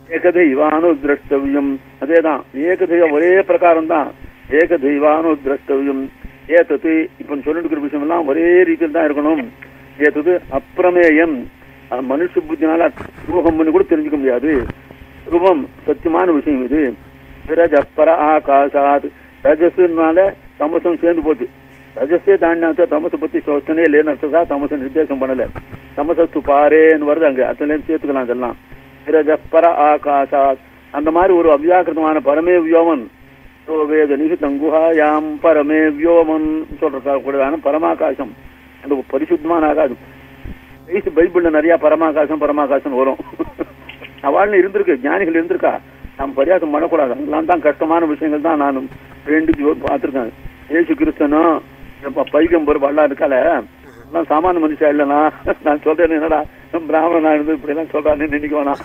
ஏகதெய்வானு திரஷ்டவியம் அதேதான் ஏகதெய்வம் ஒரே பிரகாரம் தான் ஏகதெய்வானு திரஷ்டவியம் ஏத்தது இப்ப சொல்லிட்டு இருக்கிற விஷயம் எல்லாம் ஒரே ரீதியில் தான் இருக்கணும் ஏத்தது அப்பிரமேயம் அஹ், மனுஷ புத்தினால ரூபம் பண்ணி கூட தெரிஞ்சுக்க முடியாது ரூபம் சத்தியமான விஷயம் இது விரஜ பர ஆகாசாத் ரஜசுனால தமசம் சேர்ந்து போச்சு ரஜஸே தாண்டினா தமசை பத்தி யோசனை இல்லைன்னு அர்த்ததா தமசை நிர்தேசம் பண்ணல தமசத்து பாரேன்னு வருது அங்க அதுல சேர்த்துக்கலாம் அதெல்லாம் விரஜ பர ஆகாசாத் அந்த மாதிரி ஒரு அவ்யாக்கிருதமான பரமே வியோமன் வேத நிகிதம் குஹாயாம் பரமே வியோமன் சொல்ற கூடதான பரமாகாசம் அந்த பரிசுத்தமான ஆகாசம் வயசு பைபிள்ல நிறைய பரமாகாசம் பரமாகாசம் வரும் அவள்னு இருந்திருக்கு ஞானிகள் இருந்திருக்கா நாம் பரியாசம் பண்ணக்கூடாது அதெல்லாம் தான் கஷ்டமான விஷயங்கள் தான் நான் வேண்டி பார்த்திருக்கேன் ஏசு கிறிஸ்தனும் இப்ப பைகம்பர் வள்ளா இருக்கால எல்லாம் சாமானிய மனுஷா இல்லைனா நான் சொல்றேன் என்னடா பிராமணனா இருந்து இப்படி எல்லாம் சொல்றான்னு நினைக்க வேணாம்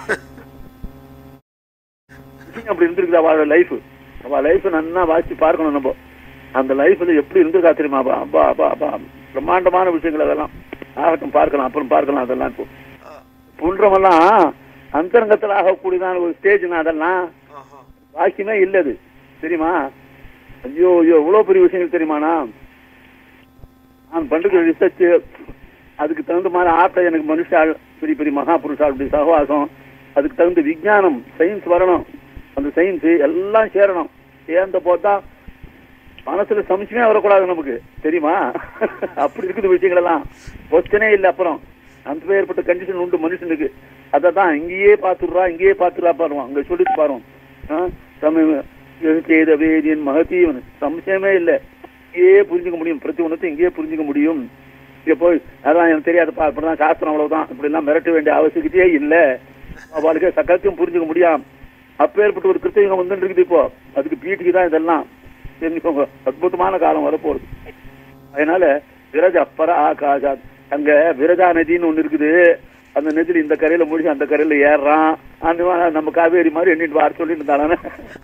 விஷயம் அப்படி இருந்திருக்குது அவளோட லைஃப் அவ லைஃப் நல்லா வாசிச்சு பார்க்கணும் நம்ம அந்த லைஃப்ல எப்படி இருந்திருக்கா தெரியுமா அப்பா அப்பா அப்பா அப்பா பிரம்மாண்டமான விஷயங்கள் அதெல்லாம் ஆகட்டும் பார்க்கலாம் அப்புறம் பார்க்கலாம் அதெல்லாம் இப்போ ஆ, புன்றமெல்லாம் அந்தரங்கத்தில் ஆகக்கூடியதான ஒரு ஸ்டேஜ்னா அதெல்லாம் ஆஹா. வாக்கியமே இல்ல அது தெரியுமா ஐயோ ஐயோ எவ்வளவு பெரிய விஷயங்கள் தெரியுமாண்ணா நான் பண்ற ரிசர்ச் அதுக்கு தகுந்த மாதிரி ஆட்ட எனக்கு மனுஷாள் பெரிய பெரிய மகாபுருஷாள் அப்படி சகவாசம் அதுக்கு தகுந்த விஞ்ஞானம் சயின்ஸ் வரணும் அந்த சயின்ஸ் எல்லாம் சேரணும் சேர்ந்த போட்டா மனசுல சமைச்சுமே வரக்கூடாது நமக்கு தெரியுமா அப்படி இருக்குது விஷயங்கள் எல்லாம் கொஸ்டனே இல்லை அப்புறம் அந்த ஏற்பட்ட கண்டிஷன் உண்டு மனுஷனுக்கு அதை தான் இங்கேயே பார்த்துடுறா இங்கேயே பார்த்துடா பாருவோம் அங்க சொல்லிட்டு பாருவோம் ஆ, சமயம் செய்த வேதியன் மகத்தீவன் சம்சயமே இல்லை இங்கேயே புரிஞ்சுக்க முடியும் பிரதி ஒன்றத்தை இங்கேயே புரிஞ்சுக்க முடியும் இங்க போய் அதான் எனக்கு தெரியாதுப்பா இப்படிதான் சாஸ்திரம் அவ்வளவுதான் இப்படி எல்லாம் மிரட்ட வேண்டிய அவசியத்தையே இல்ல அவளுக்கு சக்கரத்தையும் புரிஞ்சுக்க முடியாம அப்பேற்பட்ட ஒரு கிருத்தியம் வந்துட்டு இருக்குது இப்போ அதுக்கு பீட்டுக்கு தான் இதெல்லாம் தெரிஞ்சுக்கோங்க அற்புதமான காலம் வரப்போகுது அதனால விரஜ அப்பர ஆகாஷா அங்க விரஜா நதின்னு ஒண்ணு இருக்குது அந்த நதியில இந்த கரையில முடிச்சு அந்த கரையில ஏறுறான் அந்த மாதிரி நம்ம காவேரி மாதிரி எண்ணிட்டு வார சொல்லிட்டு இருந்தாலும்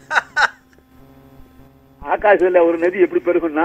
ஆகாசத்துல ஒரு நதி எப்படி பெருகும்னா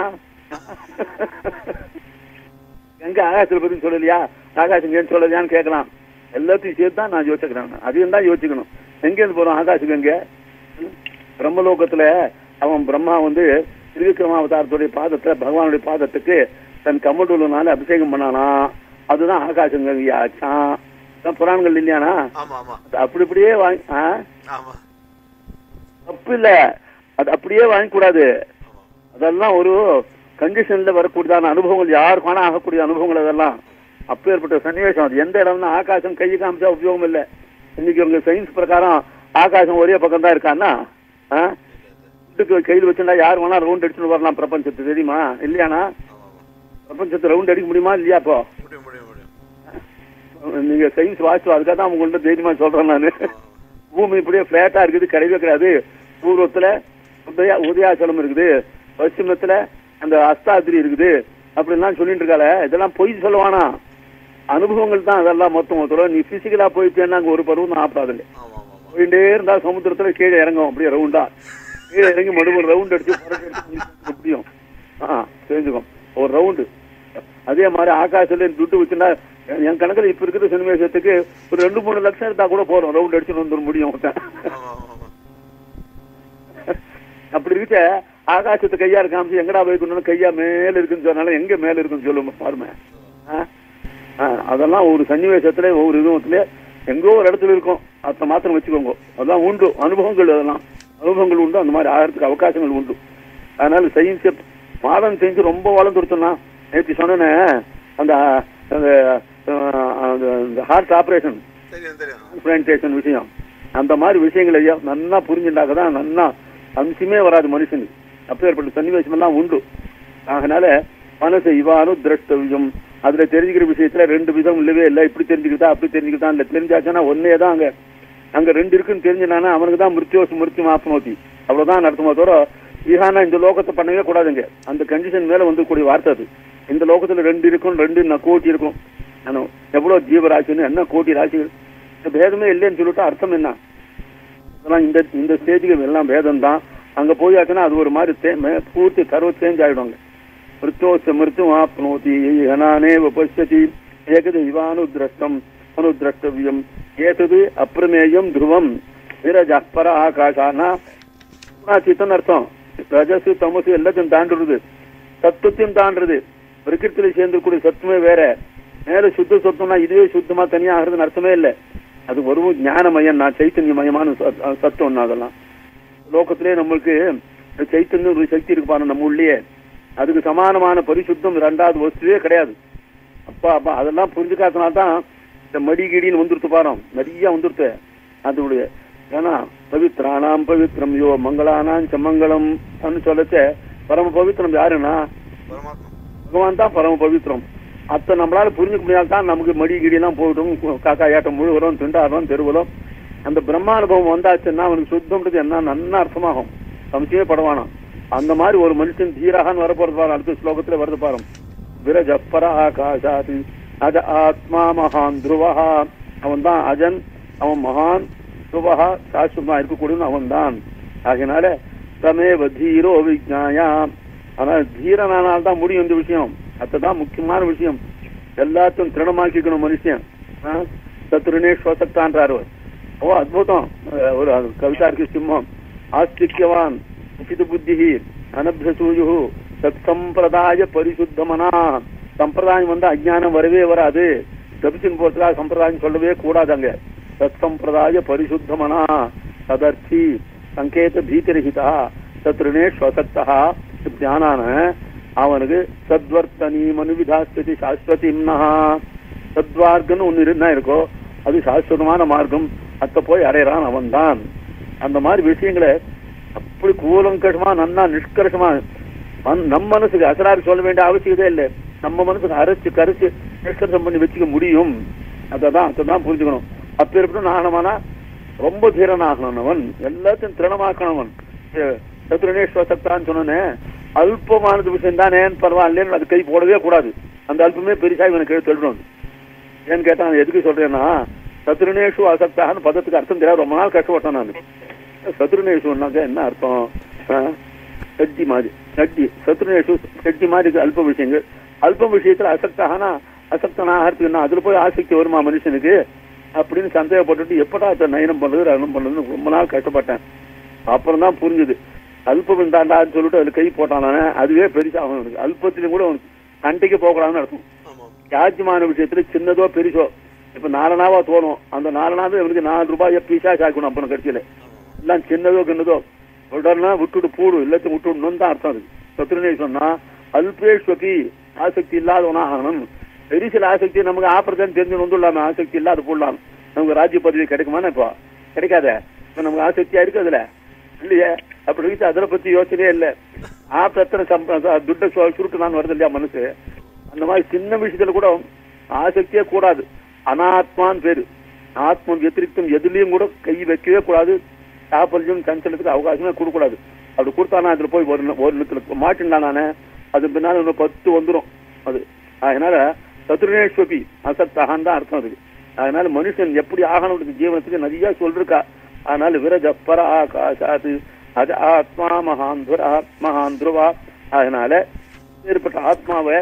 எங்க ஆகாசத்துல பத்தி சொல்லலையா ஆகாசம் ஏன் சொல்லலையான்னு கேட்கலாம் எல்லாத்தையும் சேர்த்து தான் நான் யோசிக்கிறேன் அதையும் தான் யோசிக்கணும் எங்க இருந்து போறோம் ஆகாசுக்கு எங்க ம்? பிரம்மலோகத்துல அவன் பிரம்மா வந்து திருவிக்ரமாவதாரத்துடைய பாதத்துல பகவானுடைய பாதத்துக்கு தன் கமண்டூலனால அபிஷேகம் பண்ணானா அதுதான் ஆகாசம் ஆச்சான் அதான் புராணங்கள் இல்லையானா ஆமா ஆமா அது அப்படி அப்படியே வாங்கி ஆ? ஆமா தப்பு இல்ல அது அப்படியே வாங்க கூடாது ஆமா அதெல்லாம் ஒரு கண்டிஷன்ல வரக்கூடியதான அனுபவங்கள் யாருக்கு வேணா ஆகக்கூடிய அனுபவங்கள் அதெல்லாம் அப்பேற்பட்ட சன்னிவேசம் அது எந்த இடம்னா ஆகாசம் கை காமிச்சா உபயோகம் இல்ல இன்னைக்கு உங்க சயின்ஸ் பிரகாரம் ஆகாசம் ஒரே பக்கம் தான் இருக்கான்னா ஆ? வீட்டுக்கு கையில் வச்சுட்டா யார் வேணா ரவுண்ட் அடிச்சுட்டு வரலாம் பிரபஞ்சத்தை தெரியுமா இல்லையானா ஆமா ஆமா பிரபஞ்சத்தை ரவுண்ட் அடிக்க முடியுமா இல்லையா இப்போ முடியும் முடியும் முடியும் நீங்க சயின்ஸ் வாசிச்சு அதுக்காக தான் உங்கள்ட்ட தைரியமா சொல்றேன் நானு பூமி இப்படியே பிளாட்டா இருக்குது கிடையவே கிடையாது பூர்வத்துல உதயா உதயாச்சலம் இருக்குது பশ্চিமத்துல அந்த அஸ்தாதிரி இருக்குது அப்படிலாம் சொல்லிட்டு இருக்காள இதெல்லாம் பொய் சொல்லுவானா அனுபவங்கள் தான் அதெல்லாம் மொத்தம் மொத்தம் நீ பிசிக்கலா போயிட்டேன்னா அங்க ஒரு பருவம் ஆப்பாதில்லை ஆமா ஆமா ஆமா போயிட்டே இருந்தா சமுத்திரத்துல கீழே இறங்கும் அப்படியே ரவுண்டா கீழே இறங்கி மறுபடியும் ரவுண்ட் அடிச்சு புறக்கு எடுத்து நீச்சல் முடியும் ஆ தெரிஞ்சுக்கும் ஒரு ரவுண்டு அதே மாதிரி ஆகாசத்துல துட்டு வச்சுன்னா என் கணக்குல இப்ப இருக்கிற சன்னிவேசத்துக்கு ஒரு ரெண்டு மூணு லட்சம் எடுத்தா கூட போறோம் ரவுண்ட் அடிச்சு வந்துட முடியும் ஒருத்தன். ஆமா ஆமா ஆமா அப்படி இருக்க ஆகாசத்தை கையா காமிச்சு எங்கடா வைக்கணும்னு கையா மேல இருக்குன்னு சொன்னாலும் எங்க மேல இருக்குன்னு சொல்லுங்க பாருங்க ஆ? ஆ, அதெல்லாம் ஒரு சன்னிவேசத்துல ஒவ்வொரு இதுவத்துல எங்கோ ஒரு இடத்துல இருக்கும் அதை மாத்திரம் வச்சுக்கோங்க அதெல்லாம் உண்டு அனுபவங்கள் அதெல்லாம் அனுபவங்கள் உண்டு அந்த மாதிரி ஆகிறதுக்கு அவகாசங்கள் உண்டு அதனால சயின்ஸ் மாடர்ன் சயின்ஸ் ரொம்ப வளர்ந்துருச்சுன்னா நேற்று சொன்னேனே அந்த அந்த அந்த ஹார்ட் ஆபரேஷன் தெரியும் தெரியும் டிரான்ஸ்பிளான்டேஷன் விஷயம் அந்த மாதிரி விஷயங்களை ஐயா நன்னா புரிஞ்சுட்டாக்க தான் நன்னா அம்சமே வராது மனுஷனுக்கு அப்பேற்பட்ட சன்னிவேசம் எல்லாம் உண்டு அதனால மனசு இவானு திரஷ்டவியம் அதுல தெரிஞ்சுக்கிற விஷயத்துல ரெண்டு விதம் இல்லவே இல்லை இப்படி தெரிஞ்சுக்கிட்டா அப்படி தெரிஞ்சுக்கிட்டா இல்ல தெரிஞ்சாச்சுன்னா ஒன்னே தான் அங்க அங்க ரெண்டு இருக்குன்னு தெரிஞ்சுனானா அவனுக்கு தான் மிருத்யோஸ் மிருத்யு ஆப்னோதி அவ்வளவுதான் அர்த்தமா தவிர ஈஹானா இந்த லோகத்தை பண்ணவே கூடாதுங்க அந்த கண்டிஷன் மேல வந்து கூடிய வார்த்தை அது இந்த லோகத்துல ரெண்டு இருக்கும் ரெண்டு ந- கோடி இருக்கும் ஆனா, எவ்வளவு ஜீவராசின்னு என்ன கோடி ராசிகள் இந்த பேதமே இல்லைன்னு சொல்லிட்டு அர்த்தம் என்ன இதெல்லாம் இந்த இந்த ஸ்டேஜுக்கு எல்லாம் பேதம் தான் அங்க போயாச்சுன்னா அது ஒரு மாதிரி தே- மே- பூர்த்தி கருவ சேஞ்ச் ஆயிடுவாங்க மிருத்தோச்ச மிருத்து ஆப்னோதி ஹனானே பசியதி ஏகத இவானுதிரஷ்டம் அனுதிரஷ்டவியம் ஏதது அப்பிரமேயம் துருவம் விரஜ பர ஆகாஷானா சித்தன் அர்த்தம் ரஜசு தமசு எல்லாத்தையும் தாண்டுறது சத்துவத்தையும் தாண்டுறது பிரகிருத்தில சேர்ந்துக்கூடிய சத்துவமே வேற மேல சுத்த சத்துவம்னா இதுவே சுத்தமா தனியா ஆகிறதுன்னு அர்த்தமே இல்லை அது ஒரு ஞானமயம் நான் சைத்தன்யமயமான சத்- சத்துவம் அதெல்லாம் லோகத்திலே நம்மளுக்கு இந்த சைத்தன்யம் ஒரு சக்தி இருக்கு பாருங்க நம்ம உள்ளே அதுக்கு சமானமான பரிசுத்தம் ரெண்டாவது வஸ்துவே கிடையாது அப்பா அப்பா அதெல்லாம் புரிஞ்சுக்காதனால தான் இந்த மடி கிடின்னு வந்துருத்து பாரோம் நிறைய வந்துருத்து அதோடைய ஏன்னா பவித்ரானாம் பவித்ரம் யோ மங்களானாம் சமங்கலம் சொல்லச்ச பரம பவித்ரம் யாருன்னா பரமாத்மா பகவான் தான் பரம பவித்ரம் அத்தை நம்மளால புரிஞ்சுக்க முடியாது தான் நமக்கு மடி கிடியெல்லாம் போயிட்டும் காக்கா ஏட்டம் முழுவதும் திண்டாடுறோம் தெருவலும் அந்த பிரம்மானுபவம் வந்தாச்சுன்னா அவனுக்கு சுத்தம்ன்றது என்ன நன்னா அர்த்தமாகும் சம்சயமே படவானாம் அந்த மாதிரி ஒரு மனுஷன் தீராகன்னு வரப்போறது பாரு அடுத்த ஸ்லோகத்துல வருது பாரும் விரஜ பராகாஷாதி அஜ ஆத்மா மகான் துருவஹா அவன் தான் அஜன் அவன் மகான் துருவஹா சாஸ்வதமா இருக்கக்கூடியவன் அவன் தான் ஆகையினால தமேவ தீரோ விஜாயா ஆனா தீரனானால் தான் முடியும் இந்த விஷயம் அதுதான் முக்கியமான விஷயம் எல்லாத்தையும் திருணமாக்கிக்கணும் மனுஷன் ஆ? சத்ருனே ஸ்வசக்தான்றார் அவர் ஓ அத்புதம் அஹ் ஒரு கவிதா இருக்கு சிம்மம் ஆஸ்திக்யவான் உச்சித புத்தி அனபியசூயு சத் சம்பிரதாய பரிசுத்தமனா சம்பிரதாயம் வந்து அஜ்ஞானம் வரவே வராது தபிச்சின் போறதுக்காக சம்பிரதாயம் சொல்லவே கூடாதாங்க சத் சம்பிரதாய பரிசுத்தமனா ததர்த்தி சங்கேத பீதிரஹிதா சத்ருனே ஸ்வசக்தா ஞானான அவனுக்கு சத்வர்த்தனி மனுவிதாஸ்தி சாஸ்வதிம்னா சத்வார்க்கன்னு ஒண்ணு இருந்தா இருக்கோ அது சாஸ்வதமான மார்க்கம் அத்த போய் அடையறான் அவன்தான் அந்த மாதிரி விஷயங்களை அப்படி கூலங்கஷமா நன்னா நிஷ்கர்ஷமா மன்- நம்ம மனசுக்கு அசராறு சொல்ல வேண்டிய அவசியமே இல்லை நம்ம மனசுக்கு அரைச்சு கரைச்சு நிஷ்கர்ஷம் பண்ணி வச்சுக்க முடியும் அததான் அதான் புரிஞ்சுக்கணும் அப்பேற்பட்டு நாகனமானா ரொம்ப தீரனாகணும் அவன் எல்லாத்தையும் திறனமாக்கணவன் சத்ருனேஸ்வர சக்தான்னு சொன்னே அல்பமானது விஷயம் தானே பரவாயில்லைன்னு அது கை போடவே கூடாது அந்த அல்பமே பெருசா இவனுக்கு எடுத்து எழுதணும் ஏன்னு கேட்டா நான் எதுக்கு சொல்றேன்னா சத்ருனேஷு அசக்தான்னு பதத்துக்கு அர்த்தம் தெரியாது ரொம்ப நாள் கஷ்டப்பட்டேன் நான் சத்ருனேஷுனாக்க என்ன அர்த்தம் ஆ? சட்டி மாதிரி சட்டி சத்ருனேஷு சட்டி மாதிரி இருக்கு அல்ப விஷயங்கள் அல்ப விஷயத்துல அசக்தானா அசக்தனாகிறதுக்கு என்ன அதுல போய் ஆசக்தி வருமா மனுஷனுக்கு அப்படின்னு சந்தேகப்பட்டுட்டு எப்படா அதை நயனம் பண்றது ரகனம் பண்றதுன்னு ரொம்ப நாள் கஷ்டப்பட்டேன் அப்புறம் தான் புரிஞ்சுது அல்பம் தாண்டான்னு சொல்லிட்டு அதுல கை போட்டானே அதுவே பெருசா அவனுக்கு அல்பத்திலும் கூட அவனுக்கு சண்டைக்கு போகக்கூடாதுன்னு அர்த்தம் ஆமாம் யாஜ்யமான விஷயத்துல சின்னதோ பெருசோ இப்ப நாலனாவா தோணும் அந்த நாலனாவே இவனுக்கு நாலு ரூபாய் பீஸா சாக்கணும் அப்புறம் கட்சியில எல்லாம் சின்னதோ கிண்ணதோ உடனே விட்டுட்டு பூடு எல்லாத்தையும் விட்டுடணும் தான் அர்த்தம் அது சத்ருனே சொன்னா அல்பேஸ்வகி ஆசக்தி இல்லாதவனா ஆகணும் பெரிசில ஆசக்தி நமக்கு ஆப்பரத்தான் தெரிஞ்சு வந்துடலாமே ஆசக்தி இல்லாத போடலாம் நமக்கு ராஜ்ய பதவி கிடைக்குமானே இப்போ கிடைக்காத இப்ப நமக்கு ஆசக்தியா இருக்கு அதுல இல்லையே அப்படி இருக்கு அதுல பத்தி யோசனையே இல்ல ஆப்பரத்தனை சம்ப துட்ட சு- சுருட்டு வருது இல்லையா மனசு அந்த மாதிரி சின்ன விஷயத்துல கூட ஆசக்தியே கூடாது அனாத்மான்னு பேரு ஆத்ம வெத்திரிக்தம் எதுலயும் கூட கை வைக்கவே கூடாது சாப்பல்யம் சஞ்சலத்துக்கு அவகாசமே கொடுக்கூடாது அப்படி கொடுத்தானா அதுல போய் ஒரு ந- ஒரு நிலத்துல மாட்டின்டானே அது பின்னால இன்னும் பத்து வந்துரும் அது அதனால சத்ருனேஸ்வபி அசத்தகான் தான் அர்த்தம் அதுக்கு அதனால மனுஷன் எப்படி ஆகணும் ஜீவனத்துக்கு நிறைய சொல்லிருக்கா அதனால விரஜ பர ஆகாசாது அது ஆத்மா மகாந்துரா மகாந்துருவா அதனால ஏற்பட்ட ஆத்மாவை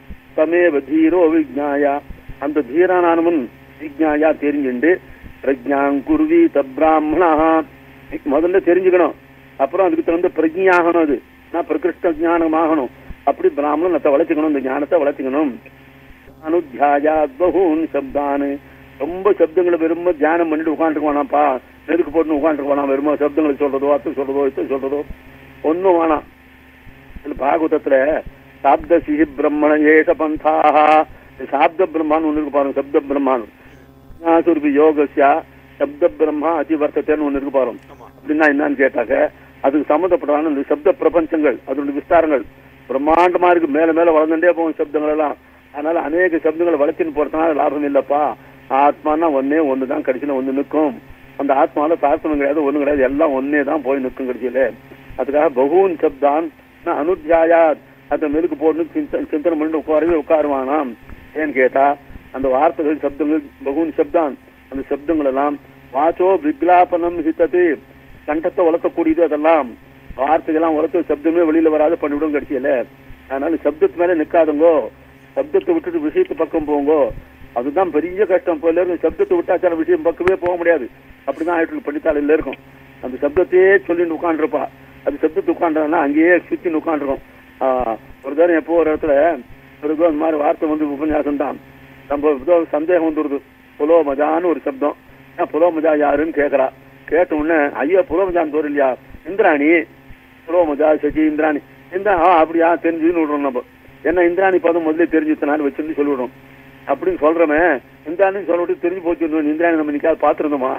தமேவ தீரோ விஜ்ஞாயா அந்த தீரானவன் விஜ்ஞாயா தெரிஞ்சுண்டு பிரஜாங்குருவி தப்ராமணா முதல்ல தெரிஞ்சுக்கணும் அப்புறம் அதுக்கு தகுந்த பிரஜையாகணும் அது நான் பிரகிருஷ்ட ஞானம் ஆகணும் அப்படி பிராமணன் வளர்த்துக்கணும் இந்த ஞானத்தை வளர்த்துக்கணும் அனுத்தியாயா பகூன் சப்தானு ரொம்ப சப்தங்களை வெறும தியானம் பண்ணிட்டு உட்காந்துருவானாப்பா நெருக்கு போட்டு உட்காந்துருவானா வெறும சப்தங்களை சொல்றதோ அர்த்தம் சொல்றதோ இத்த சொல்றதோ ஒண்ணும் வேணாம் இதுல பாகவதத்துல சாப்த சிஹி பிரம்மண ஏஷ பந்தாக சாப்த பிரம்மான்னு ஒண்ணு இருக்கு பாருங்க சப்த பிரம்மான்னு ஞாசுருபி யோகஸ்யா சப்த பிரம்மா அதிவர்த்தத்தைன்னு ஒண்ணு இருக்கு பாருங்க ஆமாம் அப்படின்னா என்னன்னு கேட்டாக்க அதுக்கு சம்மந்தப்பட்டதான இந்த சப்த பிரபஞ்சங்கள் அதனுடைய விஸ்தாரங்கள் பிரம்மாண்டமா இருக்கு மேல மேல வளர்ந்துட்டே போகும் சப்தங்கள் எல்லாம் அதனால அநேக சப்தங்களை வளர்த்தின்னு போறதுனால லாபம் இல்லப்பா ஆத்மானா ஒன்னே ஒண்ணுதான் கடைசியில ஒண்ணு நிற்கும் அந்த ஆத்மால தார்த்தம் கிடையாது ஒண்ணு கிடையாது எல்லாம் ஒன்னே தான் போய் நிற்கும் கடைசியில அதுக்காக பகூன் சப்தான் அனுத்தியாயா அந்த மெழுக்கு போட்டு சிந்த- சிந்தனை பண்ணிட்டு உட்காரவே உட்காருவானாம் ஏன்னு கேட்டா அந்த வார்த்தைகள் சப்தங்கள் பகூன் சப்தான் அந்த சப்தங்கள் எல்லாம் வாச்சோ விக்லாபனம் ஹித்தது கண்டத்தை வளர்க்கக்கூடியது அதெல்லாம் வார்த்தைகள்லாம் வளர்த்து சப்தமே வெளியில வராது பண்ணிவிடும் கடைசியில அதனால சப்தத்து மேல நிக்காதுங்கோ சப்தத்தை விட்டுட்டு விஷயத்து பக்கம் போங்கோ அதுதான் பெரிய கஷ்டம் இப்போ எல்லாரும் சப்தத்தை விட்டா சில விஷயம் பக்கமே போக முடியாது அப்படிதான் ஆயிட்டு இருக்கு படித்தாளில் இருக்கும் அந்த சப்தத்தையே சொல்லிட்டு உட்காந்துருப்பா அது சப்தத்தை உட்காந்துனா அங்கேயே சுத்தி உட்காந்துருக்கும் ஒரு தரம் எப்போ ஒரு இடத்துல ஒரு இதோ இந்த மாதிரி வார்த்தை வந்து உபன்யாசம் தான் நம்ம ஏதோ சந்தேகம் வந்துருது புலோ மஜான்னு ஒரு சப்தம் ஏன் புலோ மஜா யாருன்னு கேட்கறா கேட்ட உடனே ஐயா புலோ மஜான்னு தோறு இல்லையா இந்திராணி புலோ மஜா சச்சி இந்திராணி இந்த ஆ அப்படியா தெரிஞ்சுன்னு விடுறோம் நம்ம என்ன இந்திராணி பதம் முதல்ல தெரிஞ்சுத்தனான்னு வச்சிருந்து சொல்லிவிடுறோம் அப்படின்னு சொல்றமே இந்திராணி சொல்லிட்டு தெரிஞ்சு போச்சு இந்திராணி நம்ம நிக்காது பாத்துருந்தோமா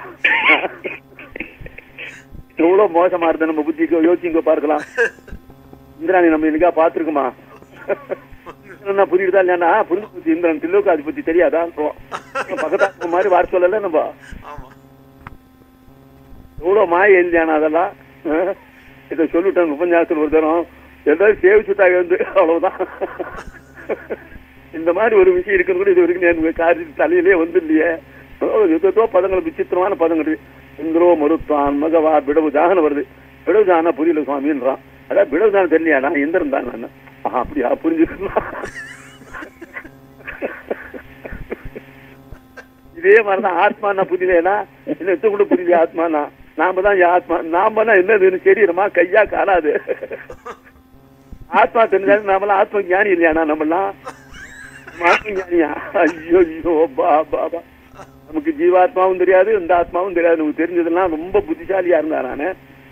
எவ்வளவு மோசமா இருந்த நம்ம புத்திக்கு யோசிங்க பார்க்கலாம் இந்திராணி நம்ம இன்னைக்கா பாத்துருக்குமா என்ன புரியுதா இல்லையா புரிஞ்சு போச்சு இந்திரன் தில்லுக்கு அதை பத்தி தெரியாதா பக்கத்தாக்கு மாதிரி வார சொல்லல நம்ம ஆமா எவ்வளவு மாய இல்லையானா அதெல்லாம் அஹ்? இதை சொல்லிட்டாங்க உபன்யாசத்தில் ஒரு தரம் எல்லாரும் சேவிச்சுட்டாங்க வந்து அவ்வளவுதான் இந்த மாதிரி ஒரு விஷயம் இருக்குன்னு கூட இது வரைக்கும் எனக்கு காரிய தலையிலே வந்து இல்லையே எதோ பதங்கள் விசித்திரமான பதங்கள் இந்திரோ மருத்தான் மகவா பிடவு ஜாகன வருது பிடவு ஜானா புரியல சுவாமின்றான் அதான் பிடவு ஜான தெரியலையாடா இந்திரன் தான் நான் ஆஹா, அப்படியா புரிஞ்சுக்கலாம் இதே மாதிரிதான் ஆத்மானா புரியலனா என்ன எத்த கூட புரியல ஆத்மானா நாம தான் என் ஆத்மா நாமனா என்னதுன்னு தெரியணுமா கையா காணாது ஆத்மா தெரிஞ்சாலும் நாமெல்லாம் ஆத்ம ஞானி இல்லையானா நம்மலாம் ஆத்ம ஞானியா ஐயோ ஐயோ பா பா பா நமக்கு ஜீவாத்மாவும் தெரியாது இந்த ஆத்மாவும் தெரியாது நமக்கு தெரிஞ்சதெல்லாம் ரொம்ப புத்திசாலியா இருந்தா நானு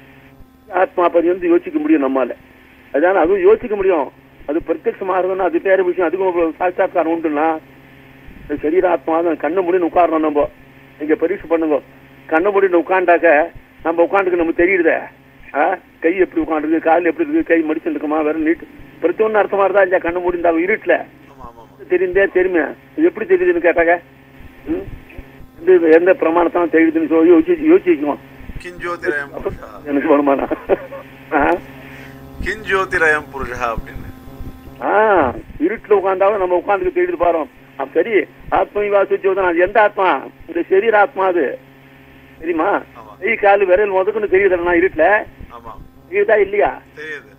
ஆத்மா பதி வந்து யோசிக்க முடியும் நம்மால அதான அதுவும் யோசிக்க முடியும் அது பிரத்யட்சமா இருந்ததுன்னா அது பேர விஷயம் அதுக்கும் சாட்சாத்காரம் உண்டுன்னா இந்த சரீர ஆத்மா தான் கண்ணை முடின்னு உட்காரணும் நம்ம நீங்க பரீட்சை பண்ணுங்க கண்ணை முடின்னு உட்காண்டாக்க நம்ம உட்காந்துக்கு நமக்கு தெரியுதே ஆ? கை எப்படி உட்காந்துருக்கு கால் எப்படி இருக்கு கை மடிச்சு இருக்குமா வேற நீட்டு பிரத்தி ஒண்ணு அர்த்தமா இருந்தா இல்லையா கண்ணு முடிந்தாலும் இருட்டுல ஆமா ஆமா ஆமா தெரிந்தே தெரியுமே இது எப்படி தெரியுதுன்னு கேட்டாங்க ம்? எந்த எந்த பிரமாணத்தான் தெரியுதுன்னு சொல்லி யோசிச்சு யோசிக்கணும் கிஞ்சோதிரயம் புருஷா எனக்கு வருமானம் ஆ? கிஞ்சோதிரயம் புருஷா அப்படின்னு ஆ, இருட்டுல உட்கார்ந்தாலும் நம்ம உட்கார்ந்து தெரியுது பாரு அப்ப சரி ஆத்மவிவா சுச்சோதனா அது எந்த ஆத்மா இந்த சரீர ஆத்மா அது தெரியுமா ஆமா கை கால் விரல் முதற்கொண்டு தெரியுதுண்ணா இருட்டுல ஆமா தெரியுதா இல்லையா தெரியுது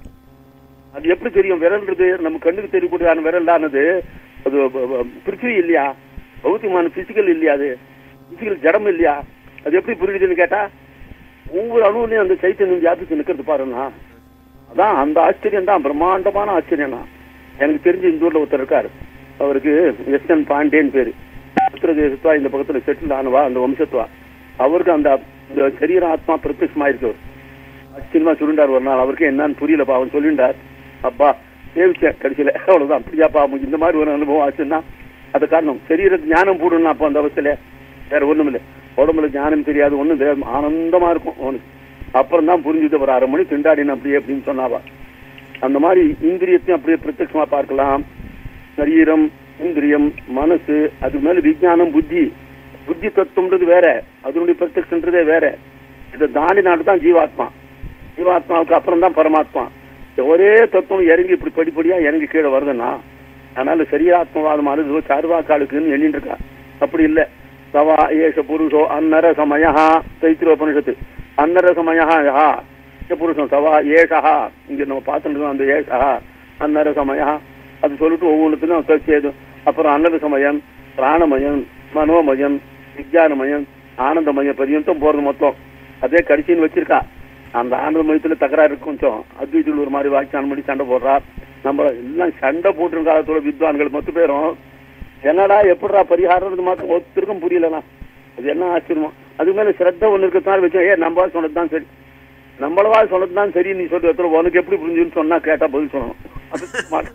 அது எப்படி தெரியும் விரல்ன்றது நம்ம கண்ணுக்கு தெரியக்கூடியதான விரல் ஆனது அது ப- ப- பிருத்திவி இல்லையா பௌத்தியமான பிசிக்கல் இல்லையா அது பிசிக்கல் ஜடம் இல்லையா அது எப்படி புரியுதுன்னு கேட்டா ஒவ்வொரு அணுவிலையும் அந்த சைத்தன்யம் வியாபிச்சு நிக்கிறது பாருண்ணா அதான் அந்த ஆச்சரியம் தான் பிரம்மாண்டமான ஆச்சரியம் தான் எனக்கு தெரிஞ்சு இந்த ஊர்ல ஒருத்தர் இருக்காரு அவருக்கு எஸ் என் பாண்டேன்னு பேரு உத்தரதேசத்துவா இந்த பக்கத்துல செட்டில் ஆனவா அந்த வம்சத்துவா அவருக்கு அந்த இந்த சரீர ஆத்மா பிரத்யட்சமா இருக்கு ஆச்சரியமா சொல்லிண்டார் ஒரு நாள் அவருக்கு என்னன்னு புரியலப்பா அவன் சொல்லிண்டார் அப்பா சேவிச்சேன் கடைசியில அவ்வளவுதான் அப்படியாப்பா அவனுக்கு இந்த மாதிரி ஒரு அனுபவம் ஆச்சுன்னா அது காரணம் சரீர ஞானம் போடணும் அப்போ அந்த அவஸ்தையில வேற ஒண்ணும் இல்ல உடம்புல ஞானம் தெரியாது ஒண்ணும் தெரியாது ஆனந்தமா இருக்கும் அவனுக்கு அப்புறம் தான் புரிஞ்சுது ஒரு அரை மணி திண்டாடின அப்படியே அப்படின்னு சொன்னாவா அந்த மாதிரி இந்திரியத்தையும் அப்படியே பிரத்யட்சமா பார்க்கலாம் சரீரம் இந்திரியம் மனசு அதுக்கு மேல விஞ்ஞானம் புத்தி புத்தி தத்துவம்ன்றது வேற அதனுடைய பிரத்யட்சன்றதே வேற இதை தாண்டி நாடு தான் ஜீவாத்மா ஜீவாத்மாவுக்கு அப்புறம் தான் பரமாத்மா இந்த ஒரே தத்துவம் இறங்கி இப்படி படிப்படியா இறங்கி கீழே வருதுன்னா அதனால சரீராத்மவாதமானது சார்வாக்காளுக்குன்னு எண்ணிட்டு இருக்கா அப்படி இல்ல சவா ஏஷ புருஷோ அன்னர சமயா தைத்திரோபனிஷத்து அன்னர சமயா யா ஏ புருஷன் சவா ஏஷா இங்க நம்ம பார்த்துட்டு இருக்கோம் அந்த ஏஷா அன்னர சமயா அது சொல்லிட்டு ஒவ்வொன்றுத்துக்கும் கட்சி அப்புறம் அன்னர சமயம் பிராணமயம் மனோமயம் விஜயானமயம் ஆனந்தமயம் பரியந்தம் போறது மொத்தம் அதே கடைசின்னு வச்சிருக்கா அந்த ஆனந்த மயத்துல தகராறு இருக்கு கொஞ்சம் அத்வைத்தில் ஒரு மாதிரி வாக்கியானம் பண்ணி சண்டை போடுறா நம்ம எல்லாம் சண்டை போட்டு காலத்தோட வித்வான்கள் மொத்த பேரும் என்னடா எப்படிடா பரிகாரம் மாத்திரம் ஒருத்தருக்கும் புரியலண்ணா அது என்ன ஆச்சரியமோ அதுக்கு மேல சிரத்த ஒண்ணு இருக்கிறதுனால வச்சோம் ஏ நம்மளா சொன்னதுதான் சரி நம்மளவா சொன்னதுதான் சரி நீ சொல்லி ஒருத்தர் உனக்கு எப்படி புரிஞ்சுன்னு சொன்னா கேட்டா பதில் சொல்லணும் அது மாட்டேன்.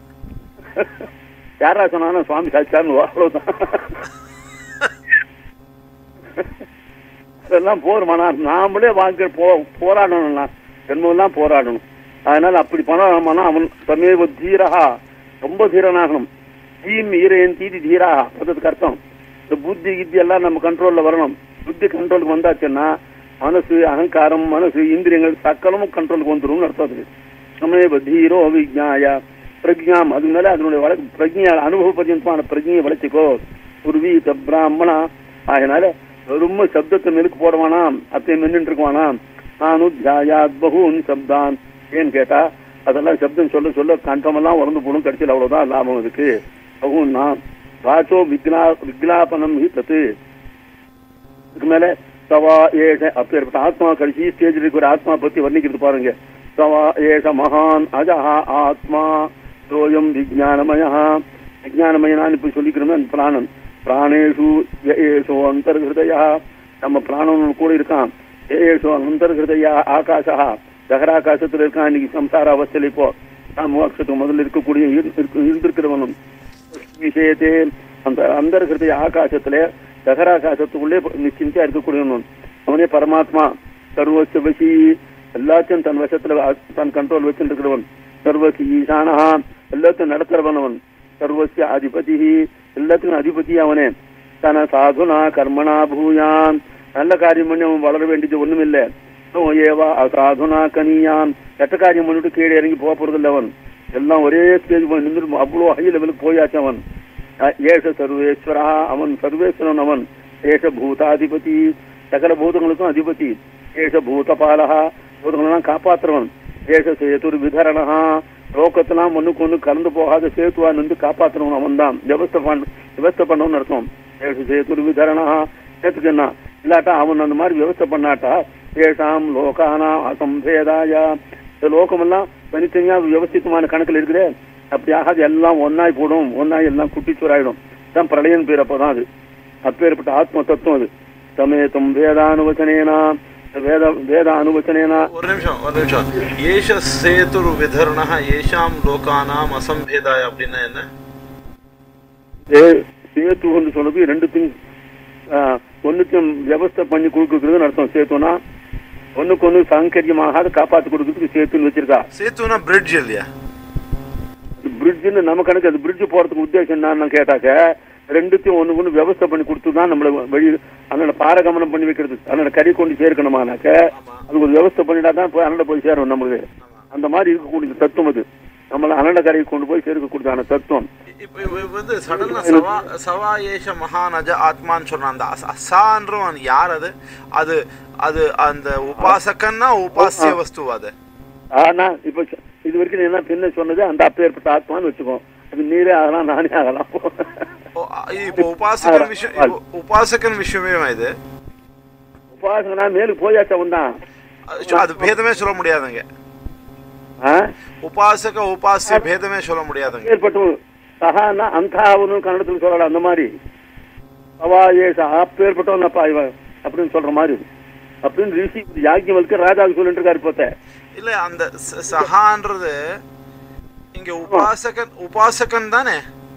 யாரா சொன்னா சுவாமி சாட்சான்னு அவ்வளவுதான் அதெல்லாம் போருமாண்ணா நாமளே வாழ்க்கை போ போராடணும்ண்ணா ஜென்மம்லாம் போராடணும் அதனால அப்படி பண்ணணும்னா அவன் சமீப தீரஹா ரொம்ப தீரனாகணும் தீம் ஈரன் தீதி தீரா அதுக்கு அர்த்தம் இந்த புத்தி கித்தி எல்லாம் நம்ம கண்ட்ரோல்ல வரணும் புத்தி கண்ட்ரோலுக்கு வந்தாச்சுன்னா மனசு அகங்காரம் மனசு இந்திரியங்கள் சக்கலமும் கண்ட்ரோலுக்கு வந்துடும் அர்த்தம் அதுக்கு சமீப தீரோ விஜ்ஞாய பிரஜாம் அது மேல அதனுடைய வழக்கு பிரஜைய அனுபவ பர்யந்தமான பிரஜையை வளர்ச்சிக்கோ குருவீத பிராமணா அதனால ரொம்ப சப்தத்தை மெருக்கு போடுவானாம் அத்தையும் மென்னு இருக்குவானாம் நானும் தியாயாத் பகூன் சப்தான் ஏன்னு கேட்டா அதெல்லாம் சப்தம் சொல்ல சொல்ல கண்டமெல்லாம் உறந்து போடும் கடைசியில் அவ்வளவுதான் லாபம் இருக்கு பகூன்னா வாச்சோ விக்னா விக்லாபனம் ஹி தத்து இதுக்கு மேல சவா ஏஷ அப்பேற்பட்ட ஆத்மா கடைசி ஸ்டேஜில் இருக்கிற ஆத்மா பத்தி வர்ணிக்கிறது பாருங்க சவா ஏஷ மகான் அஜஹா ஆத்மா சோயம் விஜயானமய விஜயானமயனான்னு இப்ப சொல்லிக்கிறோமே அந்த பிராணன் பிராணேஷு ய ஏஷோ அந்தர்ஹிருதயா நம்ம பிராணன் கூட இருக்கான் ய ஏஷோ அந்தர்ஹிருதயா ஆகாஷா தகராகாசத்துல இருக்கான் இன்னைக்கு சம்சார அவஸ்தையில இப்போ மோட்சத்துக்கு முதல்ல இருக்கக்கூடிய இரு- இருக்கு- இருந்திருக்கிறவனும் விஷயத்தே அந்த அந்தர்கிருத ஆகாசத்துல தகராகாசத்துக்குள்ளே நிச்சயமா இருக்கக்கூடியவன் அவனே பரமாத்மா சர்வஸ்ய வசி எல்லாத்தையும் தன் வசத்துல அ- தன் கண்ட்ரோல் வச்சுருக்கிறவன் சர்வசி ஈசானஹா எல்லாத்தையும் நடத்துறவன் அவன் சர்வசிய அதிபதி எல்லாத்துக்கும் அதிபதி அவனே தன சாதுனா கர்மனா பூயான் நல்ல காரியம் பண்ணி அவன் வளர வேண்டியது ஒண்ணுமில்ல அவன் ஏவா அசாதுனா கனியான் கெட்ட காரியம் பண்ணிட்டு கீழே இறங்கி போக போறதில்ல அவன் எல்லாம் ஒரே ஸ்டேஜ் போய் நின்று அவ்வளோ ஹை லெவலுக்கு போயாச்சு அவன் அஹ் ஏஷ சர்வேஸ்வரா அவன் சர்வேஸ்வரன் அவன் ஏஷ பூதாதிபதி சகல பூதங்களுக்கும் அதிபதி ஏஷ பூதபாலகா பூதங்களெல்லாம் காப்பாத்துறவன் ஏஷ சேதுர் விதரணா லோகத்தெல்லாம் ஒண்ணுக்கு ஒண்ணு கலந்து போகாத சேத்துவா நின்று காப்பாத்துறவன் அவன் தான் விவஸ்தை பண்ண விவஸ்தை பண்ணவன் அர்த்தம் ஏஷ சேதுர் விதரணா சேத்துக்கு என்ன இல்லாட்டா அவன் அந்த மாதிரி விவஸ்தை பண்ணாட்டா ஏஷாம் லோகானா அசம்பேதாயா இந்த லோகமெல்லாம் தனித்தனியா விவசித்தமான கணக்குல இருக்குதே அப்படி ஆகாது எல்லாம் ஒன்னாய் போடும் ஒன்னாய் எல்லாம் குட்டிச்சோராயிடும் தான் பிரளயன் பேர் அப்பதான் அது அப்பேற்பட்ட ஆத்ம தத்துவம் அது சமேதம் வேதானுவச்சனேனா வேத வேத அனுவச்சனேனா ஒரு நிமிஷம் ஒரு நிமிஷம் ஏஷ சேதுர் விதர்ண ஏஷாம் லோகானாம் அசம்பேதாய அப்படின்னா என்ன சே- சேத்துன்னு சொன்னது ரெண்டுத்தையும் ஆஹ், ஒண்ணுத்தையும் வியவஸ்தை பண்ணி கொடுக்குறதுன்னு அர்த்தம் சேத்துனா ஒண்ணுக்கு ஒண்ணு சாங்கரியமாக காப்பாத்தி கொடுக்கறதுக்கு சேத்துன்னு வச்சிருக்கா சேத்துனா பிரிட்ஜ் இல்லையா பிரிட்ஜ்னு நம்ம கணக்கு அது பிரிட்ஜ் போறதுக்கு உத்தேசம் என்னன்னு கேட்டாக்க ரெண்டுத்தையும் ஒண்ணு ஒண்ணு வியவஸ்தை பண்ணி கொடுத்து தான் நம்மள வழி அதனால பாரகமனம் பண்ணி வைக்கிறது அதனால கறி கொண்டு சேர்க்கணுமானாக்க ஆமா அது ஒரு வியவஸ்தை பண்ணிட்டா தான் போய் அண்ணன் போய் சேரும் நமக்கு ஆமா அந்த மாதிரி இருக்கக்கூடிய தத்துவம் அது நம்மள அண்ணன் கரையை கொண்டு போய் சேர்க்கக்கூடியதான தத்துவம் இப்ப இப்ப இப்ப வந்து சடனா சவா சவா ஏஷ மகானஜ ஆத்மான்னு சொல்றான் அந்த அச- அசான்றவன் யார் அது அது அது அந்த உபாசகன்னா உபாசிய வஸ்து அது ஆனா இப்ப சொ- இது வரைக்கும் நீ என்ன பின்ன சொன்னது அந்த அப்பேற்பட்ட ஆத்மான்னு வச்சுக்கோ அது நீரே ஆகலாம் நானே ஆகலாம் ஓ, அ- இப்போ உபாசகன் விஷயம் இப்போ உபாசகன் விஷயமே இது உபாசகனா மேலுக்கு போயாச்ச தான் அது சொ- அது பேதமே சொல்ல முடியாதுங்க உபாசக உபாசிய பேதமே சொல்ல முடியாதுங்க ஏற்பட்டு சகானா அந்தாவனு கன்னடத்துல சொல்லலாம் அந்த மாதிரி அவா ஏச அப்பேற்பட்டவனப்பா இவன் அப்படின்னு சொல்ற மாதிரி அப்படின்னு ரிஷி யாக்கியவல்க்கு ராஜாவுக்கு சொல்லிட்டு இருக்காரு போத்த இல்ல அந்த ச- சகான்றது இங்க உபாசகன் உபாசகன் தானே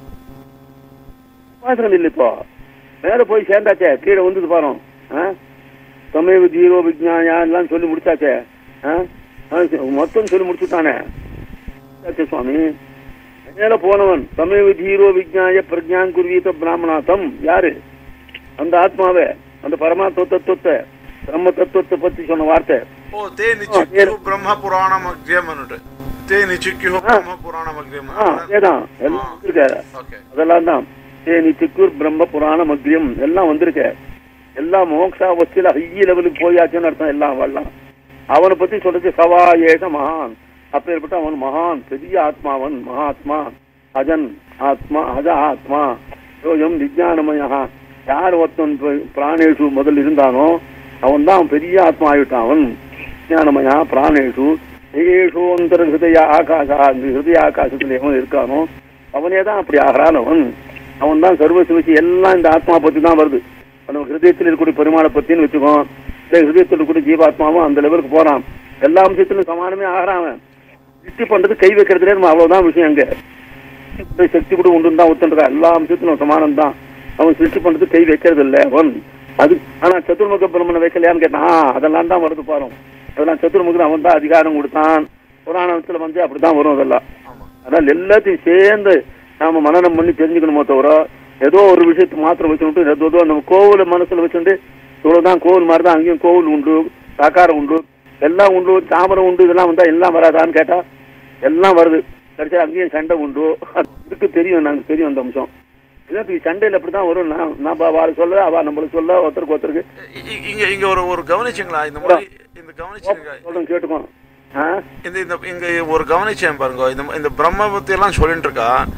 உபாசகன் இல்லை இப்போ மேல போய் சேர்ந்தாச்சே கீழே வந்தது பாரு சமயவ ஜீரோ விஜயாயா எல்லாம் சொல்லி முடிச்சாச்சே ஆ? ஆ, மொத்தம் சொல்லி முடிச்சுட்டானே ஆச்சே சுவாமி மேல போனவன் சமயவ ஜீரோ விஜயாய பிரஜான் குருவீத பிராமணாத்தம் யாரு அந்த ஆத்மாவே அந்த பரமாத்ம தத்துவத்தை பிரம்ம தத்துவத்தை பத்தி சொன்ன வார்த்தை ஓ தே நிச்சிக்யு பிரம்ம புராணம் அக்ரியம் தே நிச்சிக்யு பிரம்ம புராணம் அக்ரியம் ஆ அதேதான் எல்லாம் வந்திருக்க ஓகே அதெல்லாம் தான் தேனி சிக்கூர் பிரம்ம புராண மக்ரியம் எல்லாம் வந்திருக்க எல்லாம் மோக்ஷா வஸ்தில ஹைய லெவலுக்கு போயாச்சுன்னு அர்த்தம் எல்லாம் வரலாம் அவனை பத்தி சொல்றது சவா ஏக மகான் அப்பேற்பட்ட அவன் மகான் பெரிய ஆத்மாவன் மகாத்மா அஜன் ஆத்மா அஜ ஆத்மா யோயம் விஜயானமயா யார் ஒருத்தன் பி- பிராணேஷு முதல்ல இருந்தானோ அவன் தான் பெரிய ஆத்மா ஆயிட்டான் அவன் விஜயானமயா பிராணேஷு ஏஷு அந்தர ஹிருதய ஆகாசா அந்த ஹிருதய ஆகாசத்துல எவன் இருக்கானோ அவனே தான் அப்படி ஆகிறான் அவன் அவன் தான் சர்வ சிவசி எல்லாம் இந்த ஆத்மா பத்தி தான் வருது நம்ம ஹிருதயத்தில் இருக்கக்கூடிய பெருமாளை பத்தின்னு வச்சுக்கோ இந்த ஹிருதயத்தில் இருக்கக்கூடிய ஜீவாத்மாவும் அந்த லெவலுக்கு போறான் எல்லா விஷயத்திலும் சமானமே ஆகிறான் அவன் சிருஷ்டி பண்றது கை வைக்கிறதுலே நம்ம அவ்வளவுதான் விஷயம் அங்க இந்த சக்தி கூட உண்டு தான் ஒத்துன்றா எல்லா விஷயத்திலும் சமானம் தான் அவன் சிருஷ்டி பண்றது கை வைக்கிறது இல்ல அவன் அது ஆனா சத்துர்முக பிரம்மனை வைக்கலையான்னு கேட்டான் ஆ, அதெல்லாம் தான் வருது பாரு அதெல்லாம் சத்துர்முகன் அவன் தான் அதிகாரம் கொடுத்தான் புராணத்துல வந்து அப்படிதான் வரும் அதெல்லாம் ஆமா அதனால எல்லாத்தையும் சேர்ந்து நாம மனநம் பண்ணி தெரிஞ்சுக்கணுமோ தவிர ஏதோ ஒரு விஷயத்தை மாத்திரம் வச்சுட்டு ஏதோ ஏதோ நம்ம கோவில மனசுல வச்சுட்டு இவ்வளவுதான் கோவில் மாதிரி தான் அங்கேயும் கோவில் உண்டு சாக்காரம் உண்டு எல்லாம் உண்டு தாமரம் உண்டு இதெல்லாம் வந்தா எல்லாம் வராதான்னு கேட்டா எல்லாம் வருது கடைசியா அங்கேயும் சண்டை உண்டு இதுக்கு தெரியும் நாங்க தெரியும் அந்த அம்சம் இதான் சண்டையில அப்படிதான் வரும் நான் நான் அவளை சொல்ல அவ நம்மளுக்கு சொல்ல ஒருத்தருக்கு ஒருத்தருக்கு இ- இ- இங்க இங்க ஒரு ஒரு கவனிச்சுங்களா இந்த மாதிரி இந்த கவனிச்சுங்க சொல்றேன் கேட்டுக்கோ ஆ இந்த இந்த இங்க ஒரு கவனிச்சேன் பாருங்க இந்த இந்த பிரம்ம பத்தி எல்லாம் சொல்லிட்டு இருக்கா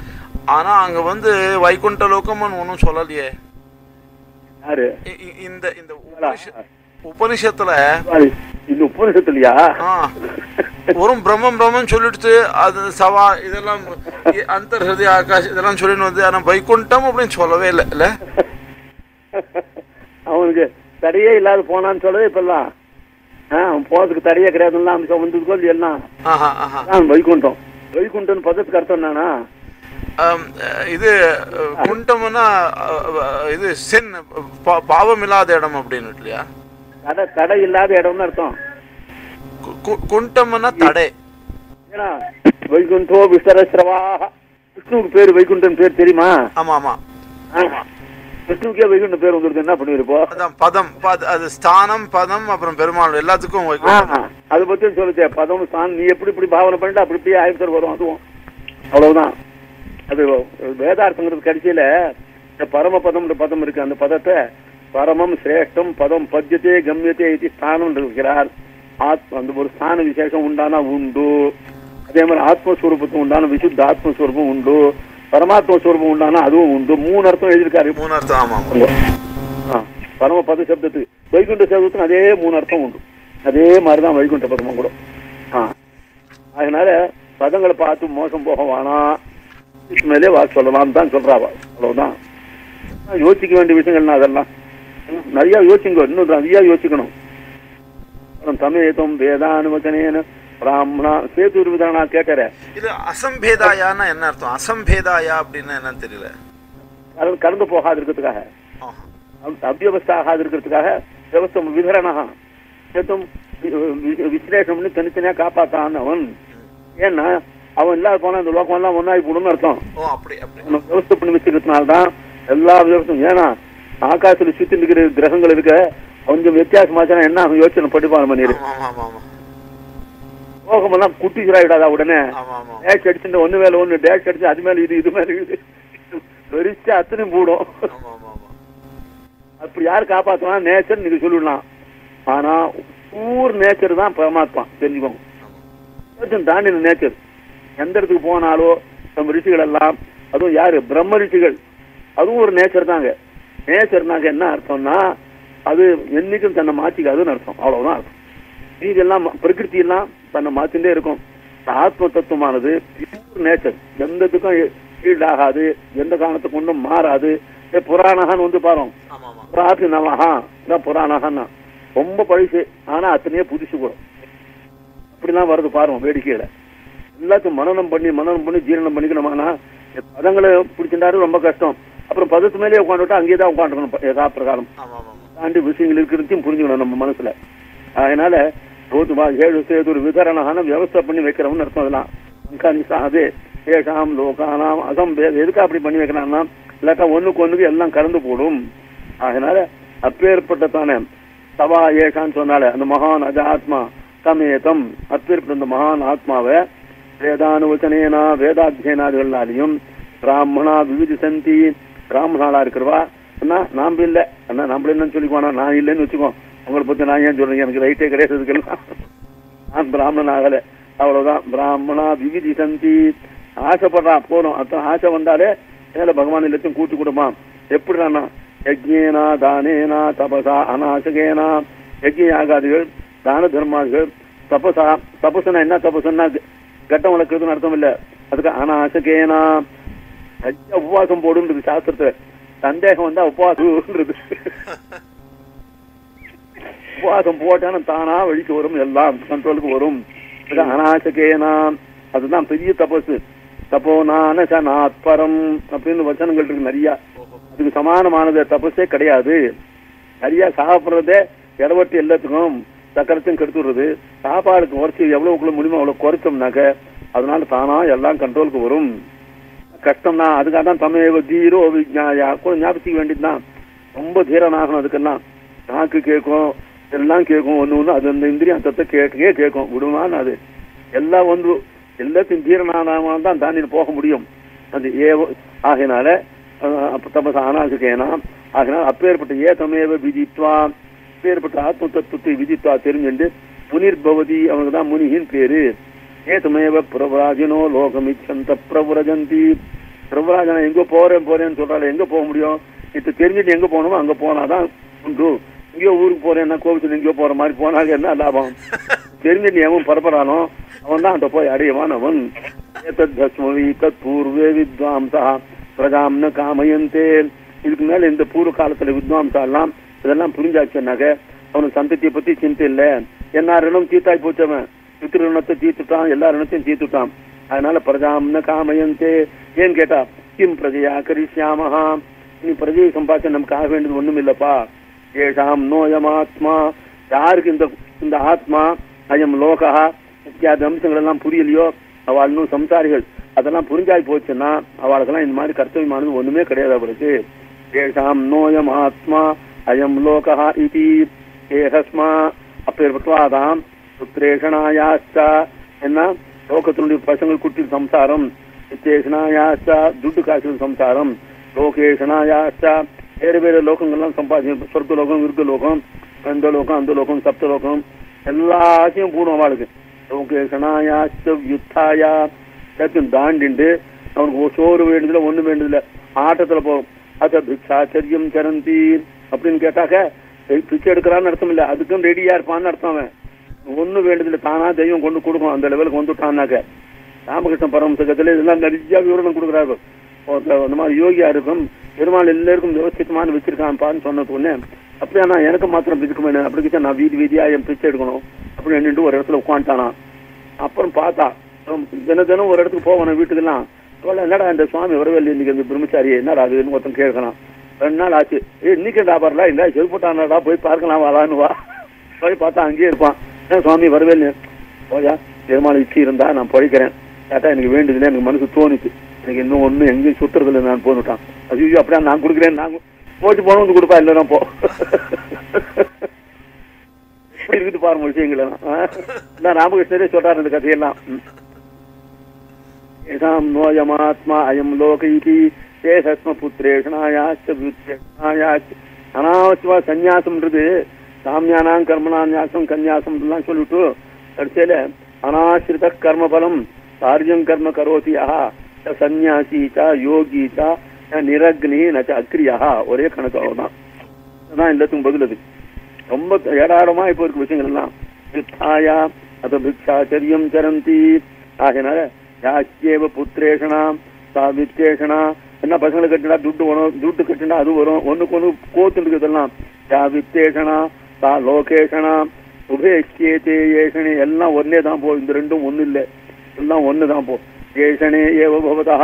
ஆனா அங்க வந்து வைகுண்ட லோகம்னு ஒன்றும் சொல்லலையே யாரு இ- இ- இந்த இந்த உபனிஷ உபனிஷத்துல இந்த உபநிஷத்துலயா ஆ வெறும் பிரம்மம் பிரம்மம் சொல்லிட்டு அது சவா இதெல்லாம் இ- அந்தர்ஹிருதய ஆகாஷ் இதெல்லாம் சொல்லின்னு வந்து ஆனா வைகுண்டம் அப்படின்னு சொல்லவே இல்லை இல்ல அவனுக்கு தடையே இல்லாத போனான்னு சொல்லவே இப்பெல்லாம் ஆ, அவன் போறதுக்கு தடையே கிடையாதுன்னா அம்சம் வந்ததுக்கோ எல்லாம் ஆஹா ஆஹா தான் வைகுண்டம் வைகுண்டம் பதத்துக்கு அர்த்தம் என்னன்னா ஆம், இது அஹ், குண்டம்னா அஹ், அஹ், இது சென் பா- பாவம் இல்லாத இடம் அப்படின்னு இல்லையா தடை தடை இல்லாத இடம்னு அர்த்தம் கு- கு- குண்டம்னா தடை ஏன்னா வைகுண்டோ விசரஸ்ரவா விஷ்ணுவுக்கு பேர் வைகுண்டன் பேர் தெரியுமா ஆமா ஆமா ஆ. விஷ்ணுவுக்கே வைகுண்டன் பேர் வந்துருக்கு என்ன பண்ணிருப்போம் அதான் பதம் பத அது ஸ்தானம் பதம் அப்புறம் பெருமாள் எல்லாத்துக்கும் வைகுண்டம். அதை பத்தி சொல்லுச்சே பதம் ஸ்தான் நீ எப்படி இப்படி பாவனை பண்ணிட்டு அப்படி இப்படி ஆயிரத்தர் வரும் அதுவும் அவ்வளவுதான் அது வேதார்த்தங்கிறது கடைசியில இந்த பரமபதம்ன்ற பதம் இருக்கு அந்த பதத்தை பரமம் சிரேஷ்டம் பதம் பத்தியத்தே கம்யத்தே இது ஸ்தானம் இருக்கிறார் ஆத் அந்த ஒரு ஸ்தான விசேஷம் உண்டானா உண்டு அதே மாதிரி ஆத்மஸ்வரூபத்துக்கு உண்டான விசுத்த ஆத்மஸ்வரூபம் உண்டு பரமாத்ம ஸ்வரூபம் உண்டானா அதுவும் உண்டு மூணு அர்த்தம் எழுதியிருக்காரு மூணு அர்த்தம் ஆமா ஆமா. ஆ, பரமபத சப்தத்துக்கு வைகுண்ட சப்தத்துக்கு அதே மூணு அர்த்தம் உண்டு அதே மாதிரிதான் வைகுண்ட பதமும் கூட ஆ. அதனால பதங்களை பார்த்து மோசம் போக வேணாம் இதுக்கு மேலே வா சொல்லலாம் தான் சொல்றாவா அவ்வளவுதான் ஆ, யோசிக்க வேண்டிய விஷயங்கள்னா அதெல்லாம் ம், நிறைய யோசிங்க இன்னும் நிறைய யோசிக்கணும் அப்புறம் தமிழேத்தம் வேதானுவச்சனேன பிராமணா சேது விதானா கேட்கற இது அசம்பேதாயான்னா என்ன அர்த்தம் அசம்பேதாயா அப்படின்னு என்னன்னு தெரியல கடந்து கடந்து போகாது இருக்கிறதுக்காக ஆஹா. அவ்யவஸ்தா ஆகாது இருக்கிறதுக்காக வியவஸ்தம் விதரணா சேத்தும் விசலேஷம் பண்ணி தனித்தனியா காப்பாத்தான் அவன் ஏன்னா அவன் இல்லாத போனா இந்த லோகம் எல்லாம் ஒன்னாகி போடும்னு அர்த்தம் ஓ அப்படி அப்படி அவனை வியவஸ்தை பண்ணி வச்சிருக்கிறதுனால்தான் எல்லா வியவஸ்தும் ஏன்னா ஆகாசத்துல சுத்தி இருக்கிற கிரகங்கள் இருக்க கொஞ்சம் வித்தியாசமாச்சுன்னா என்ன அவன் யோசனை படிப்பான் பண்ணிரு ஆமா ஆமா ஆமா லோகம் எல்லாம் குட்டி சிராயிடாதா உடனே ஆமா ஆமா டேஷ் அடிச்சுட்டு ஒண்ணு மேல ஒண்ணு டேஷ் அடிச்சு அது மேல இது இது மேல இது வெறிச்சு அத்தனையும் போடும் ஆமா ஆமா ஆமா அப்படி யார் காப்பாத்துவான் நேச்சர் நீங்க சொல்லிடலாம் ஆனா ஊர் நேச்சர் தான் பரமாத்மா தெரிஞ்சுக்கோங்க நேச்சர் தாண்டி நேச்சர் எந்த இடத்துக்கு போனாலோ நம்ம ரிஷிகள் எல்லாம் அதுவும் யாரு பிரம்ம ரிஷிகள் அதுவும் ஒரு நேச்சர் தாங்க நேச்சர்னாங்க என்ன அர்த்தம்னா அது என்னைக்கும் தன்னை மாத்திக்காதுன்னு அர்த்தம் அவ்வளவுதான் அர்த்தம் இதெல்லாம் பிரகிருதி எல்லாம் தன்னை மாத்திட்டே இருக்கும் இந்த ஆத்ம தத்துவமானது பியூர் நேச்சர் எந்தத்துக்கும் ஈடாகாது எந்த காரணத்துக்கு ஒன்றும் மாறாது ஏ, புராணகான்னு வந்து பாருங்க ஆமா ஆமா புராத்து நமஹா இதான் புராணகன்னா ரொம்ப பழசு ஆனா அத்தனையே புதுசு கூட அப்படிலாம் வருது பாருங்க வேடிக்கையில எல்லாத்தையும் மனனம் பண்ணி மனனம் பண்ணி ஜீரணம் பண்ணிக்கணுமானா இந்த பதங்களை பிடிச்சிருந்தாரு ரொம்ப கஷ்டம் அப்புறம் பதத்து மேலே உட்காந்துட்டா அங்கேயே தான் உட்காந்துக்கணும் ஏதா பிரகாரம் ஆமா ஆமா ஆமா தாண்டி விஷயங்கள் இருக்கிறதையும் புரிஞ்சுக்கணும் நம்ம மனசுல அதனால போதுமா ஏழு சேது விதரணகான வியவஸ்தை பண்ணி வைக்கிறவன்னு அர்த்தம் அதெல்லாம் அங்கா அதே ஏஷாம் லோகானாம் அசம்பேத எதுக்கு அப்படி பண்ணி வைக்கிறான்னா இல்லாட்டா ஒண்ணுக்கு ஒண்ணுக்கு எல்லாம் கலந்து போடும் அதனால அப்பேற்பட்ட தானே சவா ஏஷான்னு சொன்னாலே அந்த மகான் அஜ ஆத்மா சமேதம் அப்பேற்பட்ட அந்த மகான் ஆத்மாவை வேதானுவச்சனேனா வேதாத்தியனாதிகள்னாலையும் பிராமணா விவிதி சந்தி பிராமணாளா இருக்கிறவா அண்ணா நாம இல்ல அண்ணா நம்மள என்னன்னு சொல்லிக்குவானா நான் இல்லைன்னு வச்சுக்கோ உங்களை பத்தி நான் ஏன் சொல்றேன் எனக்கு ரைட்டே கிடையாது இதுக்கெல்லாம் நான் பிராமணன் ஆகல அவ்வளவுதான் பிராமணா விவிதி சந்தி ஆசைப்படுறான் போறோம் அத்தனை ஆசை வந்தாலே மேல பகவான் எல்லாத்தையும் கூட்டி கொடுமா எப்படினா யஜ்யேனா தானேனா தபசா அநாசகேனா யஜ்ய யாகாதிகள் தான தர்மாதிகள் தபசா தபசுனா என்ன தபசுன்னா கட்டம் வளர்க்கறதுன்னு அர்த்தம் இல்ல அதுக்கு அநாசகேனா நிறைய உபவாசம் போடுன்றது சாஸ்திரத்துல சந்தேகம் வந்தா உபவாசம்ன்றது உபவாசம் போட்டாலும் தானா வழிக்கு வரும் எல்லாம் கண்ட்ரோலுக்கு வரும் இது அநாசகேனா அதுதான் பெரிய தபசு தப்போ நானசனாத்பரம் அப்படின்னு வச்சனங்கள் இருக்கு நிறைய அதுக்கு சமானமானது தபஸே கிடையாது நிறைய சாப்பிடுறதே இடவட்டி எல்லாத்துக்கும் சக்கரத்தையும் கெடுத்துடுறது சாப்பாடுக்கு குறைச்சி எவ்வளவுக்குள்ள முடியுமோ அவ்வளவு குறைச்சோம்னாக்க அதனால தானா எல்லாம் கண்ட்ரோலுக்கு வரும் கஷ்டம் தான் அதுக்காக தான் தமிழ் தீரோ விஜாயா கூட ஞாபகத்துக்கு வேண்டியதுதான் ரொம்ப தீரனாகணும் அதுக்கெல்லாம் நாக்கு கேட்கும் எல்லாம் கேட்கும் ஒண்ணு ஒண்ணு அது அந்த இந்திரியம் தத்தை கேட்கவே கேட்கும் விடுமான்னு அது எல்லாம் வந்து எல்லாத்தையும் தீரனானவன் தான் தாண்டி போக முடியும் அது ஏ ஆகினால தபச அனாசுகேனா ஆகினால அப்பேற்பட்ட ஏதமேவ விதித்வா அப்பேற்பட்ட ஆத்ம தத்துவத்தை விதித்வா தெரிஞ்சுண்டு முனிர் பவதி அவனுக்கு தான் முனியின் பேரு ஏதமேவ பிரவராஜினோ லோகமிச்சந்த பிரபுரஜந்தி பிரபராஜன் எங்க போறேன் போறேன்னு சொல்றாரு எங்க போக முடியும் இப்ப தெரிஞ்சுட்டு எங்க போகணுமோ அங்க போனாதான் உண்டு எங்கேயோ ஊருக்கு போறேன்னா கோவிச்சு எங்கேயோ போற மாதிரி போனாங்க என்ன லாபம் தெரிஞ்சுட்டு எவன் பரப்பறானோ அவன் தான் அந்த போய் அடையவான் அவன் ஏதத்மவி தத் பூர்வே வித்வாம்சா பிரஜாம் ந காமயந்தே இதுக்கு மேல இந்த பூர்வ காலத்துல வித்வாம்சா எல்லாம் இதெல்லாம் புரிஞ்சாச்சுன்னாக்க அவனுக்கு சந்ததியை பத்தி சிந்தை இல்ல என்ன ரிணம் தீத்தாய் போச்சவன் பித்ரு ரிணத்தை தீர்த்துட்டான் எல்லா ரிணத்தையும் தீர்த்துட்டான் அதனால பிரஜாம் ந காமயந்தே ஏன்னு கேட்டா கிம் பிரஜையா கரிஷ்யாமஹா நீ பிரஜையை சம்பாதிச்ச நமக்கு ஆக வேண்டியது ஒண்ணும் இல்லப்பா ஏஷாம் நோயம் ஆத்மா யாருக்கு இந்த இந்த ஆத்மா அயம் லோகா இத்தியாதி அம்சங்கள் எல்லாம் புரியலையோ அவள் இன்னும் சம்சாரிகள் அதெல்லாம் புரிஞ்சாய் போச்சுன்னா அவளுக்கெல்லாம் இந்த மாதிரி கர்த்தவியமானது ஒண்ணுமே கிடையாது அவளுக்கு ஏஷாம் நோயம் ஆத்மா அயம் லோகா இதி ஏகஸ்மா அப்பேற்பட்டவாதாம் புத்திரேஷனாயாச்சா என்ன லோகத்தினுடைய பசங்கள் குட்டி சம்சாரம் வித்தேஷனாயாச்சா துட்டு காசு சம்சாரம் லோகேஷனாயாச்சா வேறு வேறு லோகங்கள்லாம் சம்பாதி சொர்க்க லோகம் விருத்த லோகம் இந்த லோகம் அந்த லோகம் சப்த லோகம் எல்லாத்தையும் போடும் அவளுக்கு லோகேஷனாயாச்ச யுத்தாயா எல்லாத்தையும் தாண்டிண்டு அவனுக்கு ஒரு சோறு வேண்டியதுல ஒண்ணு வேண்டியதில்ல ஆட்டத்துல போகும் அத பிக்ஷாச்சரியம் சரந்தி அப்படின்னு கேட்டாக்க ஏய், பிச்சை எடுக்கிறான்னு அர்த்தம் இல்ல அதுக்கும் ரெடியா இருப்பான்னு அர்த்தம் அவன் ஒண்ணு வேண்டியதில்ல தானா தெய்வம் கொண்டு கொடுக்கும் அந்த லெவலுக்கு வந்துட்டான்னாக்க ராமகிருஷ்ண பரமசகத்துல இதெல்லாம் நிறைய விவரணம் கொடுக்குறாரு ஒருத்தர் இந்த மாதிரி யோகியா இருக்கும் பெருமாள் எல்லாருக்கும் விவசித்தமான வச்சிருக்கான்ப்பான்னு சொன்ன உடனே அப்படியா நான் எனக்கு மாத்திரம் பிச்சுக்க வேணும் அப்படி கிட்ட நான் வீதி வீதியா என் பிச்சை எடுக்கணும் அப்படின்னு நின்று ஒரு இடத்துல உட்காந்துட்டானா அப்புறம் பார்த்தா அவன் தினம் தினம் ஒரு இடத்துக்கு போவான வீட்டுக்கெல்லாம் அவள என்னடா இந்த சுவாமி வரவே இல்லை இன்னைக்கு இந்த பிரம்மச்சாரி என்னடா அதுன்னு ஒருத்தன் கேட்கலாம் ரெண்டு நாள் ஆச்சு ஏ இன்னைக்கு டாபர்ல இல்ல செல்பட்டானடா போய் பார்க்கலாம் வாடான்னு வா போய் பார்த்தா அங்கேயே இருப்பான் ஏன் சுவாமி வரவே இல்லை போயா பெருமாள் இச்சி இருந்தா நான் பழிக்கிறேன் கேட்டா எனக்கு வேண்டியதுல எனக்கு மனசு தோணுச்சு எனக்கு இன்னும் ஒண்ணு எங்கேயும் சுத்துறது இல்லை நான் போனுட்டான் ஐயோ அப்படியே நான் கொடுக்குறேன் நான் போச்சு போன வந்து கொடுப்பா இல்லைன்னா போ இப்படி இருக்குது பாருங்க விஷயங்கள் எல்லாம் ஆ? நான் ராமகிருஷ்ணரே சொல்றாரு இந்த கதையெல்லாம் ம். येषां नोऽयमात्मा अयं लोक इति தேசஸ்ம புத்திரேஷனாயாச்ச வித்யேஷனாயாச்ச அனாவசியமா சந்நியாசம்ன்றது சாமியானாம் கர்மணாம் ஞாசம் கன்யாசம் எல்லாம் சொல்லிட்டு கடைசியில அனாசிரித கர்மபலம் காரியம் கர்ம கரோதி யஹா ச சந்நியாசி ச யோகி ச ந நிரக்னி நச்ச அக்ரியா ஒரே கணக்கு அவ்வளவுதான் அதான் எல்லாத்துக்கும் பதில் அது ரொம்ப ஏராளமா இப்போ இருக்கு விஷயங்கள் எல்லாம் யுத்தாயா அத பிக்ஷாச்சரியம் சரந்தி ஆகினால யாச்சேவ புத்திரேஷனா சா வித்தேஷனா என்ன பசங்களை கட்டினா துட்டு வரும் துட்டு கட்டினா அது வரும் ஒண்ணுக்கு ஒண்ணு கோத்து இதெல்லாம் யா வித்தேஷனா சா லோகேஷனா உபேக்கியேதே ஏஷனே எல்லாம் ஒன்னே தான் போ இந்த ரெண்டும் ஒண்ணு இல்ல எல்லாம் ஒண்ணு தான் போ ஏஷனே ஏவ பவதா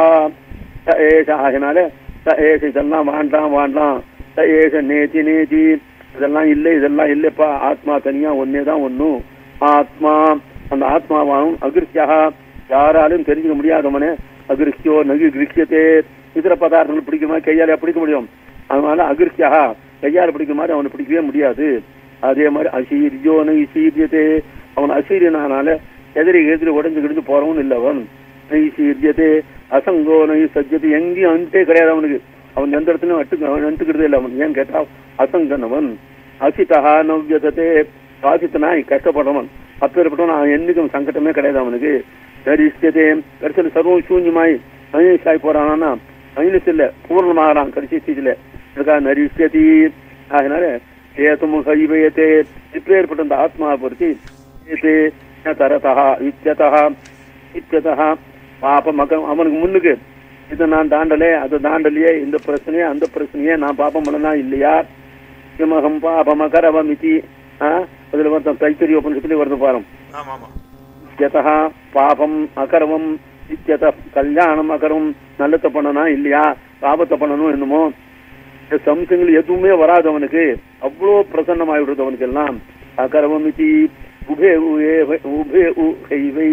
ச ஏஷ ஆகினால ச ஏஷ இதெல்லாம் வேண்டாம் வேண்டாம் ச ஏஷ நேதி நேதி இதெல்லாம் இல்லை இதெல்லாம் இல்லப்பா ஆத்மா தனியா ஒன்னே தான் ஒண்ணும் ஆத்மா அந்த ஆத்மாவானும் அகிருஷ்யா யாராலும் தெரிஞ்சுக்க முடியாதவனே அகிருஷ்யோ நகி கிருஷ்யத்தே இதர பதார்த்தங்கள் பிடிக்குமா கையால பிடிக்க முடியும் அதனால அகிருஷ்யா கையால பிடிக்க மாதிரி அவனை பிடிக்கவே முடியாது அதே மாதிரி அசீரியோ நகி சீரியத்தே அவன் அசீரியனானால எதிரி எதிரி உடஞ்சு கிடந்து போறவன் இல்ல அவன் நகி சீரியத்தே அசங்கோ நகி சஜ்ஜது எங்கேயும் அன்ட்டே கிடையாது அவனுக்கு அவன் எந்த இடத்துலயும் அட்டு அவன் அண்டுக்கிறதே இல்லை அவன் ஏன்னு கேட்டா அசங்கனவன் அசிதா நவ்யதே பாதித்தனாய் கஷ்டப்படுறவன் அப்பேற்பட்டவன் அவன் என்னைக்கும் சங்கடமே கிடையாது அவனுக்கு தரிசியதே கடைசியில் சர்வம் சூன்யமாய் அனிஷாய் போறானா அனிஷ் இல்ல பூர்ணமாகறான் கடைசி ஸ்டேஜ்ல இருக்கா நரிஷ்யதி அதனால ஏதமும் ஹைவயத்தே இப்பேற்பட்ட இந்த ஆத்மாவை பொறுத்து ஏதே ந தரதா இத்தியதா இத்தியதா பாபம் மகம் அவனுக்கு முன்னுக்கு இதை நான் தாண்டலே அதை தாண்டலையே இந்த பிரச்சனையே அந்த பிரச்சனையே நான் பாபம் பண்ணனா இல்லையா கிமகம் பாபம் அகரவம் இதி ஆ? அதுல வருத்தம் தைத்தறி உபனிஷத்துல வருது பாரம் ஆமா ஆமா இத்தியதா பாபம் அகரவம் இத்தியத கல்யாணம் அகரம் நல்லத்தை பண்ணனா இல்லையா பாபத்தை பண்ணணும் என்னமோ இந்த சம்சங்கள் எதுவுமே வராது அவனுக்கு அவ்வளோ பிரசன்னமாய் விடுறது அவனுக்கு எல்லாம் அகரவம் இதி உபே உவே உபே உஹைவை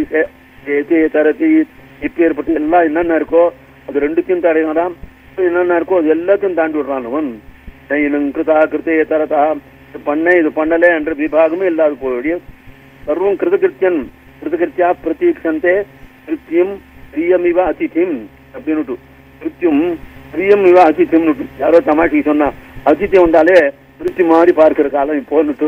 ஏதே தரதி இப்பேற்பட்ட எல்லாம் என்னென்ன இருக்கோ அது ரெண்டுத்தையும் தடையறான் என்னென்ன இருக்கோ அது எல்லாத்தையும் தாண்டி விடுறான் அவன் நைனம் கிருதா கிருத்தே தரதா இது பண்ண இது பண்ணல என்ற விபாகமே இல்லாது போய் சர்வம் கிருதகிருத்தியன் கிருதகிருத்தியா பிரதீட்சந்தே கிருத்தியம் பிரியமிவ அதிதிம் அப்படின்னு கிருத்தியம் பிரியம் இவ அதித்தியம் யாரோ தமாஷிக்கு சொன்னா அதித்தியம் வந்தாலே திருப்தி மாதிரி பார்க்கிற காலம் இப்போன்னுட்டு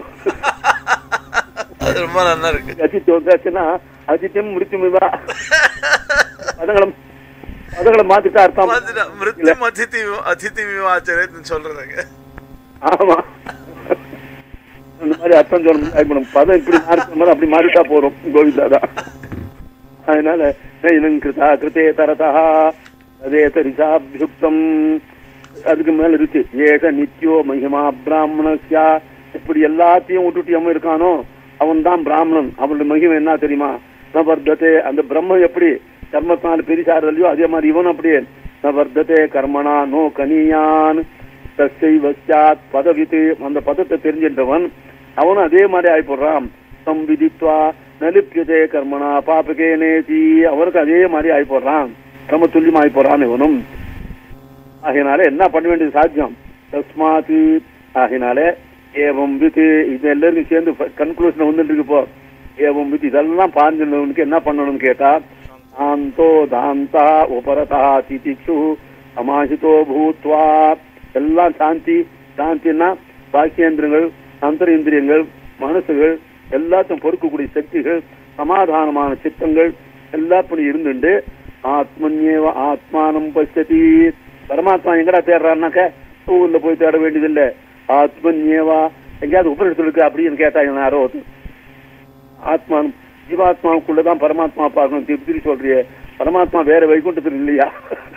அது ரொம்ப நல்லா இருக்கு அதித்தியம் வந்தாச்சுன்னா அதித்தியம் மிருத்தியம் இவா பதங்களும் பதங்களை மாத்திட்டா அர்த்தம் வந்துட்டா, மிருத்யும் அதிதி அதிதி விவாச்சரேன்னு சொல்றதுங்க ஆமா அந்த மாதிரி அர்த்தம் சொல்ல முடியாது பதம் இப்படி மாறி அப்படி மாறிட்டா போறோம் கோவிந்தா தான் அதனால நைனம் கிருதா கிருதே தரதா அதே தரிசாபியுக்தம் அதுக்கு மேல இருக்கு ஏக நித்யோ மகிமா பிராமணஸ்யா இப்படி எல்லாத்தையும் விட்டுட்டு எவன் இருக்கானோ அவன் தான் பிராமணன் அவனுடைய மகிமை என்ன தெரியுமா நவர்த்ததே அந்த பிரம்மம் எப்படி கர்மத்தினால பெரிசாரலையோ அதே மாதிரி இவன் அப்படியே நவர்த்ததே கர்மனா நோ கனியான் தசைவச்சாத் பதவித்து அந்த பதத்தை தெரிஞ்சின்றவன் அவனும் அதே மாதிரி ஆயிப்போடுறான் சம்விதித்வா நலிப்பியதே கர்மனா பாபகே நேதி அவனுக்கு அதே மாதிரி ஆயிப்போடுறான் சம துல்லியம் ஆயிப்போறான் இவனும் ஆகினால என்ன பண்ண வேண்டியது சாத்தியம் தஸ்மாத் ஆகினால ஏவம் வித்து இது எல்லாருக்கும் சேர்ந்து கன்க்ளூஷன் வந்துட்டு இருக்கு இப்போ ஏவம் வித்து இதெல்லாம் பாஞ்சவனுக்கு என்ன பண்ணணும்னு கேட்டா ஆந்தோ தாந்தா உபரதா திதிக்ஷு சமாஹிதோ பூத்வா எல்லாம் சாந்தி சாந்தின்னா பாக்கியேந்திரங்கள் அந்தரேந்திரியங்கள் மனசுகள் எல்லாத்தையும் பொறுக்கக்கூடிய சக்திகள் சமாதானமான சித்தங்கள் எல்லாப்படி இருந்துண்டு ஆத்மன்யேவ ஆத்மானம் பசதி பரமாத்மா எங்கடா தேடுறாருனாக்க ஊர்ல போய் தேட வேண்டியதில்லை ஆத்மன்யேவா எங்கேயாவது உபரிடத்தில் இருக்கு அப்படின்னு கேட்டாங்க யாரோ ஒருத்தர் ஆத்மான் ஜீவாத்மாவுக்குள்ளதான் பரமாத்மா பார்க்கணும் திருப்பி சொல்றியே பரமாத்மா வேற வைகுண்டத்தில் இல்லையா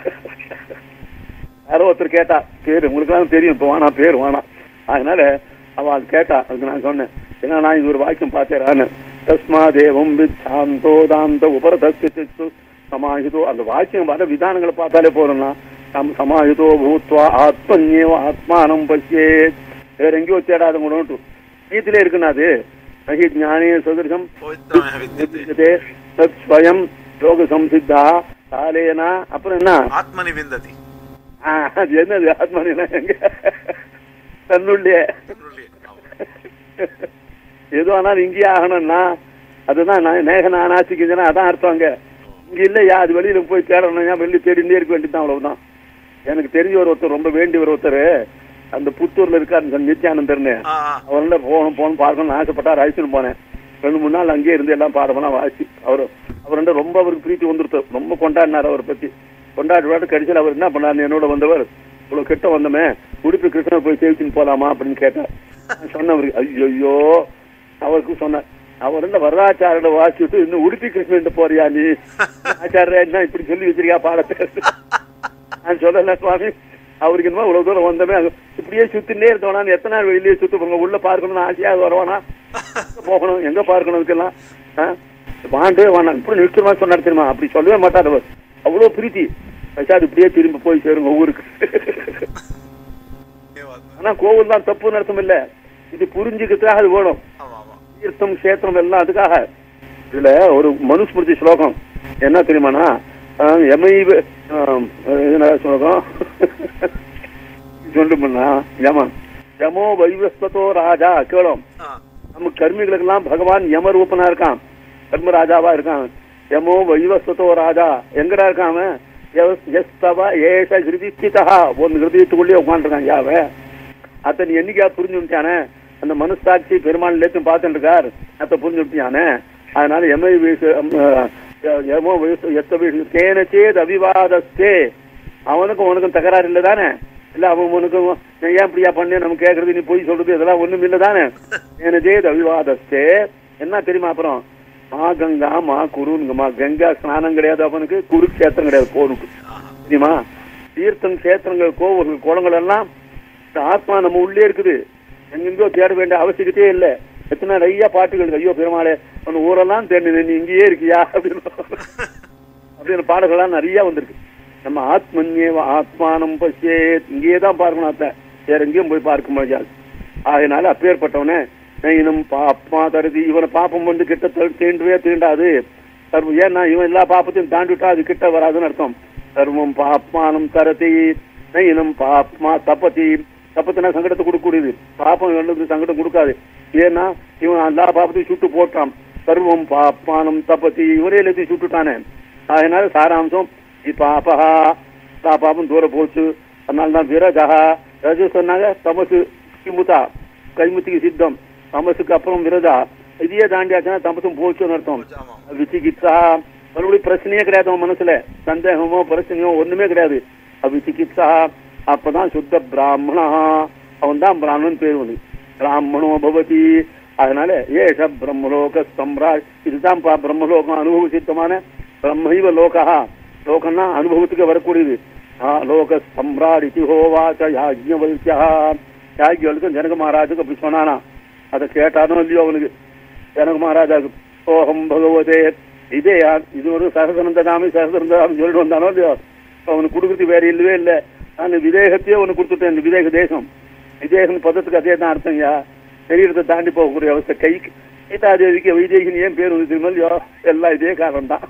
யாரோ ஒருத்தர் கேட்டா பேரு உங்களுக்கு தெரியும் இப்போ வேணா பேர் வேணாம் அதனால அவ அது கேட்டா அதுக்கு நான் சொன்னேன் ஏன்னா நான் இது ஒரு வாக்கியம் பார்த்தேன் தஸ்மா தேவம் வித்தாந்தோ தாந்த உபரதஸ்து சமாஹிதோ அந்த வாக்கியம் வர விதானங்களை பார்த்தாலே போறோம்னா சம் சமாஹிதோ பூத்வா ஆத்மன்யேவ ஆத்மானம் பசியே வேற எங்கேயோ தேடாத முடியும் நீத்திலே இருக்குன்னா அது நகி ஞானே சதுரிசம் பவித்ரமய வித்யதே வித்யதே தத் ஸ்வயம் யோக சம்சித்தா காலேனா அப்புறம் என்ன ஆத்மனி விந்ததி ஆ, அது என்னது ஆத்மனினா எங்க தன்னுள்ளே தன்னுள்ளே. ஆமா. எது ஆனாலும் இங்கேயே ஆகணும்னா அதுதான் நான் நேக நானாசிக்குதுன்னா அதான் அர்த்தம் அங்க இங்க இல்லையா அது வெளியில போய் தேடணும் ஏன் வெளியே தேடிட்டே இருக்க வேண்டியதுதான் அவ்வளவுதான் எனக்கு தெரிஞ்ச ஒரு ஒருத்தர் ரொம்ப வேண்டிய ஒரு ஒருத்தர் அந்த புத்தூர்ல இருக்காரு இந்த நித்யானந்தர்னு ஆ, ஆ. அவர்ல போகணும் போகணும் பார்க்கணும்னு ஆசைப்பட்டார் அழைச்சிட்டு போனேன் ரெண்டு மூணு நாள் அங்கேயே இருந்து எல்லாம் பாடமெல்லாம் வாசி அவர் அவர் ரொம்ப அவருக்கு பிரீத்தி வந்துருத்து ரொம்ப கொண்டாடினார் அவரை பத்தி கொண்டாடி விட கடைசியில் அவர் என்ன பண்ணாரு என்னோட வந்தவர் இவ்வளவு கிட்ட வந்தமே உடுப்பி கிருஷ்ணர் போய் சேவிச்சுன்னு போலாமா அப்படின்னு கேட்டார் நான் சொன்னேன் அவருக்கு ஐயோ அவருக்கு சொன்னேன் அவர் என்ன வரதாச்சாரோட வாசிட்டு இன்னும் உடுப்பி கிருஷ்ணன் போறியா நீ ஆச்சாரியா என்ன இப்படி சொல்லி வச்சிருக்கா பாடத்தை நான் சொல்லல சுவாமி அவருக்கு என்னமோ இவ்வளவு தூரம் வந்தமே அங்க இப்படியே சுத்தினே இருந்தோம்னா எத்தனை நாள் வெளியிலே சுத்த போங்க உள்ள பார்க்கணும்னு ஆசையா வருவானா எங்க போகணும் எங்க பார்க்கணும் இதுக்கெல்லாம் ஆ? வாண்டே வேணாம் இப்படி நிறுத்தமா சொன்னார் தெரியுமா அப்படி சொல்லவே மாட்டார் அவர் அவ்வளவு பிரீத்தி பைசா இப்படியே திரும்பி போய் சேருங்க ஊருக்கு ஆனா கோவில் தான் தப்பு அர்த்தம் இல்ல இது புரிஞ்சுக்கிறதுக்காக அது வேணும் ஆமா ஆமா தீர்த்தம் கஷேத்திரம் எல்லாம் அதுக்காக இதுல ஒரு மனுஸ்மிருதி ஸ்லோகம் என்ன தெரியுமானா ஆஹ், எமைவ ஆம், இது என்ன ஸ்லோகம் சொல்லுமுன்னா யமன் யமோ வைவஸ்வதோ ராஜா கேளும் ஆ. நம்ம கர்மிகளுக்கெல்லாம் பகவான் யம ரூபனா இருக்கான் கர்ம ராஜாவா இருக்கான் யமோ வைவஸ்வதோ ராஜா எங்கடா இருக்கான் அவன்? எஸ்- எஸ்தவ ஏஷ ஹிருதிஸ்திதா ஒன்னு ஹிருதயத்துக்குள்ளே உட்காந்துருக்கான் யாவ அத நீ என்னைக்கா புரிஞ்சு விட்டானே அந்த மனுசாட்சி பெருமாள் லேத்தும் பார்த்துட்டு இருக்கார் அத புரிஞ்சு விட்டியானே அதனால எமை வீசு எமோ வீசு எத்த வீசு தேன சேத் அவிவாதஸ்தே அவனுக்கும் உனக்கும் தகராறு இல்ல தானே இல்ல அவன் உனக்கும் நான் ஏன் இப்படியா பண்ணேன் நம்ம கேக்குறது நீ போய் சொல்றது இதெல்லாம் ஒண்ணும் இல்ல தானே தேன சேத் அவிவாதஸ்தே என்ன தெரியுமா அப்புறம் மா கங்கா மா குருங்கம்மா கங்கா ஸ்நானம் கிடையாது அவனுக்கு குருக்ஷேத்திரம் கிடையாது போனுக்கு ஆஹா. தெரியுமா தீர்த்தம் கஷேத்திரங்கள் கோவில்கள் குளங்கள் எல்லாம் இந்த ஆத்மா நம்ம உள்ளே இருக்குது எங்கெங்கோ தேட வேண்டிய அவசியத்தே இல்ல எத்தனை நிறைய பாட்டுகள் இருக்கு. ஐயோ பெருமாளே உன் ஊரெல்லாம் தேடி நீ இங்கேயே இருக்கியா அப்படின்னு அப்படின்னு பாடல்கள்லாம் நிறைய வந்திருக்கு நம்ம ஆத்மன்யேவ ஆத்மானம் பசியே இங்கேயே தான் பார்க்கணும் அத்தை வேற எங்கேயும் போய் பார்க்க முடியாது ஆகையினால அப்பேற்பட்டவனே இன்னும் பாப்மா தருதி இவனை பாப்பம் வந்து கிட்ட தீ- தீண்டவே தீண்டாது சர்வம் ஏன்னா இவன் எல்லா பாப்பத்தையும் தாண்டிவிட்டா அது கிட்ட வராதுன்னு அர்த்தம் சர்வம் பாப்மானம் தரதி நைனம் பாப்மா தப்பதி தப்பத்தினா சங்கடத்தை கொடுக்கக்கூடியது பாப்பம் வந்து சங்கடம் கொடுக்காது ஏன்னா இவன் எல்லா பாப்பத்தையும் சுட்டு போட்டான் சர்வம் பாப்மானம் தப்பதி இவரே எல்லாத்தையும் சுட்டுட்டானே அதனால சாராம்சம் பாப்பா பாப்பம் தூர போச்சு அதனால தான் விரஜா ரஜு சொன்னாங்க தமசு கிமுதா கைமுத்திக்கு சித்தம் தமசுக்கு அப்புறம் விரதா இதையே தாண்டியாச்சுன்னா தமசும் போச்சுன்னு அர்த்தம் ஆமா ஆமா விசிகிச்சா மறுபடியும் பிரச்சனையே கிடையாது அவன் மனசுல சந்தேகமோ பிரச்சனையோ ஒண்ணுமே கிடையாது அவிசிகித்சா அப்பதான் சுத்த பிராமணா அவன் தான் பிராமணன் பேர் வந்து பிராமணோ பவதி அதனால ஏஷ பிரம்மலோக சம்ராட் இதுதான் பா பிரம்மலோகம் அனுபவசித்தமான பிரம்மைவ லோகா லோகம்னா அனுபவத்துக்கு வரக்கூடியது ஆ, லோக சம்ராட் இதி ஹோவாச்ச யாஜ்ஞவல்யா யாஜ்ஞவல்க்கு ஜனக மகாராஜுக்கு அப்படி சொன்னானா அதை கேட்டானோ இல்லையோ அவனுக்கு ஜனக மகாராஜாவுக்கு ஓஹம் பகவதே இதே யா- இது ஒரு சகசனந்தாமி சகசனந்தாமி சொல்லிட்டு வந்தானோ இல்லையோ அவனுக்கு கொடுக்கறது வேற இல்லவே இல்லை நான் விதேகத்தையே ஒன்று கொடுத்துட்டேன் இந்த விதேக தேசம் விதேகம் பதத்துக்கு அதே தான் அர்த்தம்யா சரீரத்தை தாண்டி போகக்கூடிய அவஸ்தை கைக்கு சீதாதேவிக்கு வைதேகின் ஏன் பேர் வந்து தெரியுமா இல்லையோ எல்லாம் இதே காரணம் தான்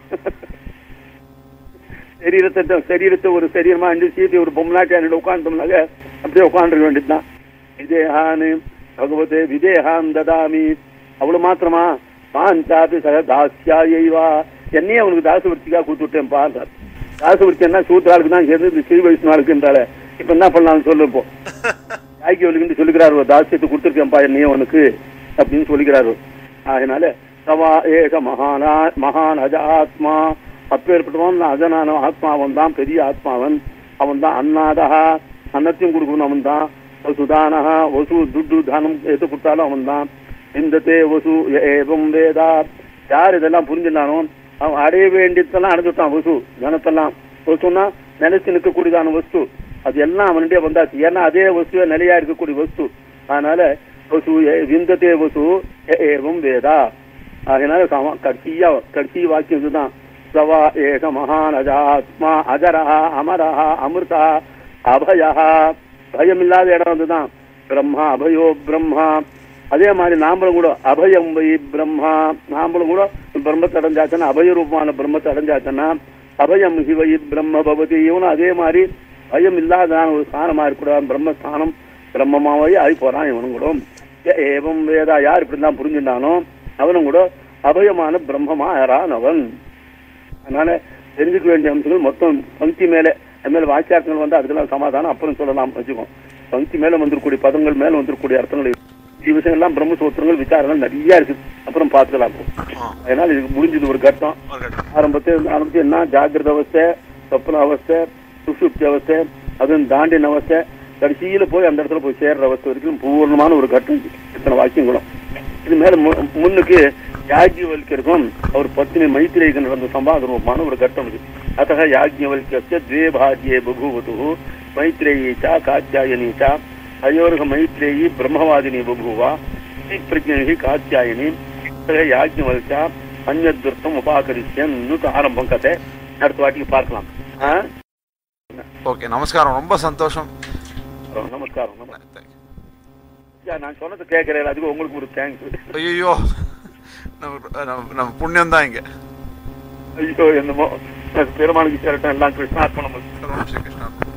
சரீரத்தை தான் சரீரத்தை ஒரு சரீரமா அஞ்சு சீட்டை ஒரு பொம்மலாட்டி உட்காந்துட்டோம்னாக்க அப்படியே உட்காந்துருக்க வேண்டியதுதான் விதேகான்னு பகவதே விதேகான் ததாமி அவ்வளவு மாத்திரமா பாஞ்சாபி சக தாசியாயைவா என்னையே அவனுக்கு தாசவர்த்திக்கா கொடுத்துட்டேன் பாருங்க தாசவர்த்தி என்ன சூத்திராளுக்கு தான் சேர்ந்து இந்த ஸ்ரீ வைஷ்ணவாளுக்குன்றால இப்ப என்ன பண்ணலாம்னு சொல்லு இப்போ யாக்கியவளுக்கு சொல்லுகிறாரு ஒரு தாசியத்தை கொடுத்துருக்கேன்ப்பா என்னையே அவனுக்கு அப்படின்னு சொல்லுகிறாரு அதனால சவா ஏக மகானா மகான் அஜ ஆத்மா அப்பேற்பட்டவன் அஜனான ஆத்மாவன் தான் பெரிய ஆத்மாவன் அவன் தான் அன்னாதா அன்னத்தையும் கொடுக்கணும் அவன் தான் வசுதானஹா வசு துட்டு தானம் எது கொடுத்தாலும் அவன் தான் இந்த தே வசு ய ஏவம் வேதா யார் இதெல்லாம் புரிஞ்சினானோ அவன் அடைய வேண்டியதெல்லாம் அடைஞ்சுட்டான் வசு தனத்தெல்லாம் வசுன்னா நிலைச்சு நிற்கக்கூடியதான வஸ்து அது எல்லாம் அவனுடைய வந்தாச்சு ஏன்னா அதே வஸ்துவே நிலையா இருக்கக்கூடிய வஸ்து அதனால வசு ஏ- விந்ததே வசு ய ஏவம் வேதா அதனால சம- கடைசியா கடைசி வாக்கியம் இதுதான் சவா ஏக மகான் அஜாத்மா அஜரஹா அமரஹா அமிர்தா அபயஹா பயம் இல்லாத இடம் அதுதான் பிரம்மா அபயோ பிரம்மா அதே மாதிரி நாமளும் கூட அபயம் வை பிரம்மா நாமளும் கூட பிரம்மத்தை அடைஞ்சாச்சுன்னா அபய ரூபமான பிரம்மத்தை அடைஞ்சாச்சுன்னா அபயம் ஹிவை பிரம்ம பவதி இவனும் அதே மாதிரி பயம் இல்லாதான ஒரு ஸ்தானமா இருக்கக்கூடாது பிரம்மஸ்தானம் பிரம்மமாவே ஆகி போறான் இவனும் கூட ஏ- ஏவம் வேதா யார் இப்படிலாம் புரிஞ்சுட்டானோ அவனும் கூட அபயமான பிரம்மமா யாரான் அவன் அதனால தெரிஞ்சுக்க வேண்டிய அம்சங்கள் மொத்தம் பங்கி மேல அது மேல வாக்கியார்த்தங்கள் வந்து அதுக்கெல்லாம் சமாதானம் அப்புறம் சொல்லலாம் வச்சுக்கோம் பங்கி மேல வந்திருக்கக்கூடிய பதங்கள் மேல வந்திருக்கக்கூடிய அர்த்தங்கள் இருக்கு. இந்த விஷயங்கள்லாம் பிரம்மசூத்திரங்கள் விசாரங்கள் நிறைய இருக்கு அப்புறம் பார்த்துக்கலாம் ஆ, அதனால இதுக்கு முடிஞ்சது ஒரு கட்டம் ஒரு கட்டம். ஆரம்பத்தில் ஆரம்பிச்சு என்ன ஜாகிரத அவஸ்தை சொப்ன அவஸ்தை சுசுப்தி அவஸ்தை அதுவும் தாண்டின அவஸ்தை கடைசியில போய் அந்த இடத்துல போய் சேர்ற அவஸ்தை வரைக்கும் பூர்ணமான ஒரு கட்டம் இது. இத்தனை வாக்கியங்களும் இது மேல மு- முன்னுக்கு யாஜ்யவல்கிற்கும் அவர் பத்னி மைத்திரேக்கு நடந்த சம்பாதனமான ஒரு கட்டம் இது அத்த யாஜ்யவல்கிய द्वे भाज्ये बभूवतुः मैत्रेयी च कात्यायनी च अयोर्ह मैत्रेयी ब्रह्मवादिनी बभूव பிரஜ்ஞி காத்தியாயினி யாஜ்யவல்க அந்நத்வர்த்தம் உபாகரிசியன்னு ஆரம்பம் கதை அடுத்த வாட்டிக்கு பார்க்கலாம் ஆ? ஓகே நமஸ்காரம் ரொம்ப சந்தோஷம் நமஸ்காரம் நமஸ்காரம் ஐயா, நான் சொன்னது கேட்கிறேன் அதுக்கு உங்களுக்கு ஒரு தேங்க்ஸ் ஐயோ நம்ம நம்ம- நம்ம புண்ணியம் தான் இங்க ஐயோ என்னமோ பெருமாளுக்கு சேரட்டும் எல்லாம் கிருஷ்ணார்ப்பணம் சர்வம் ஸ்ரீ கிருஷ்ணா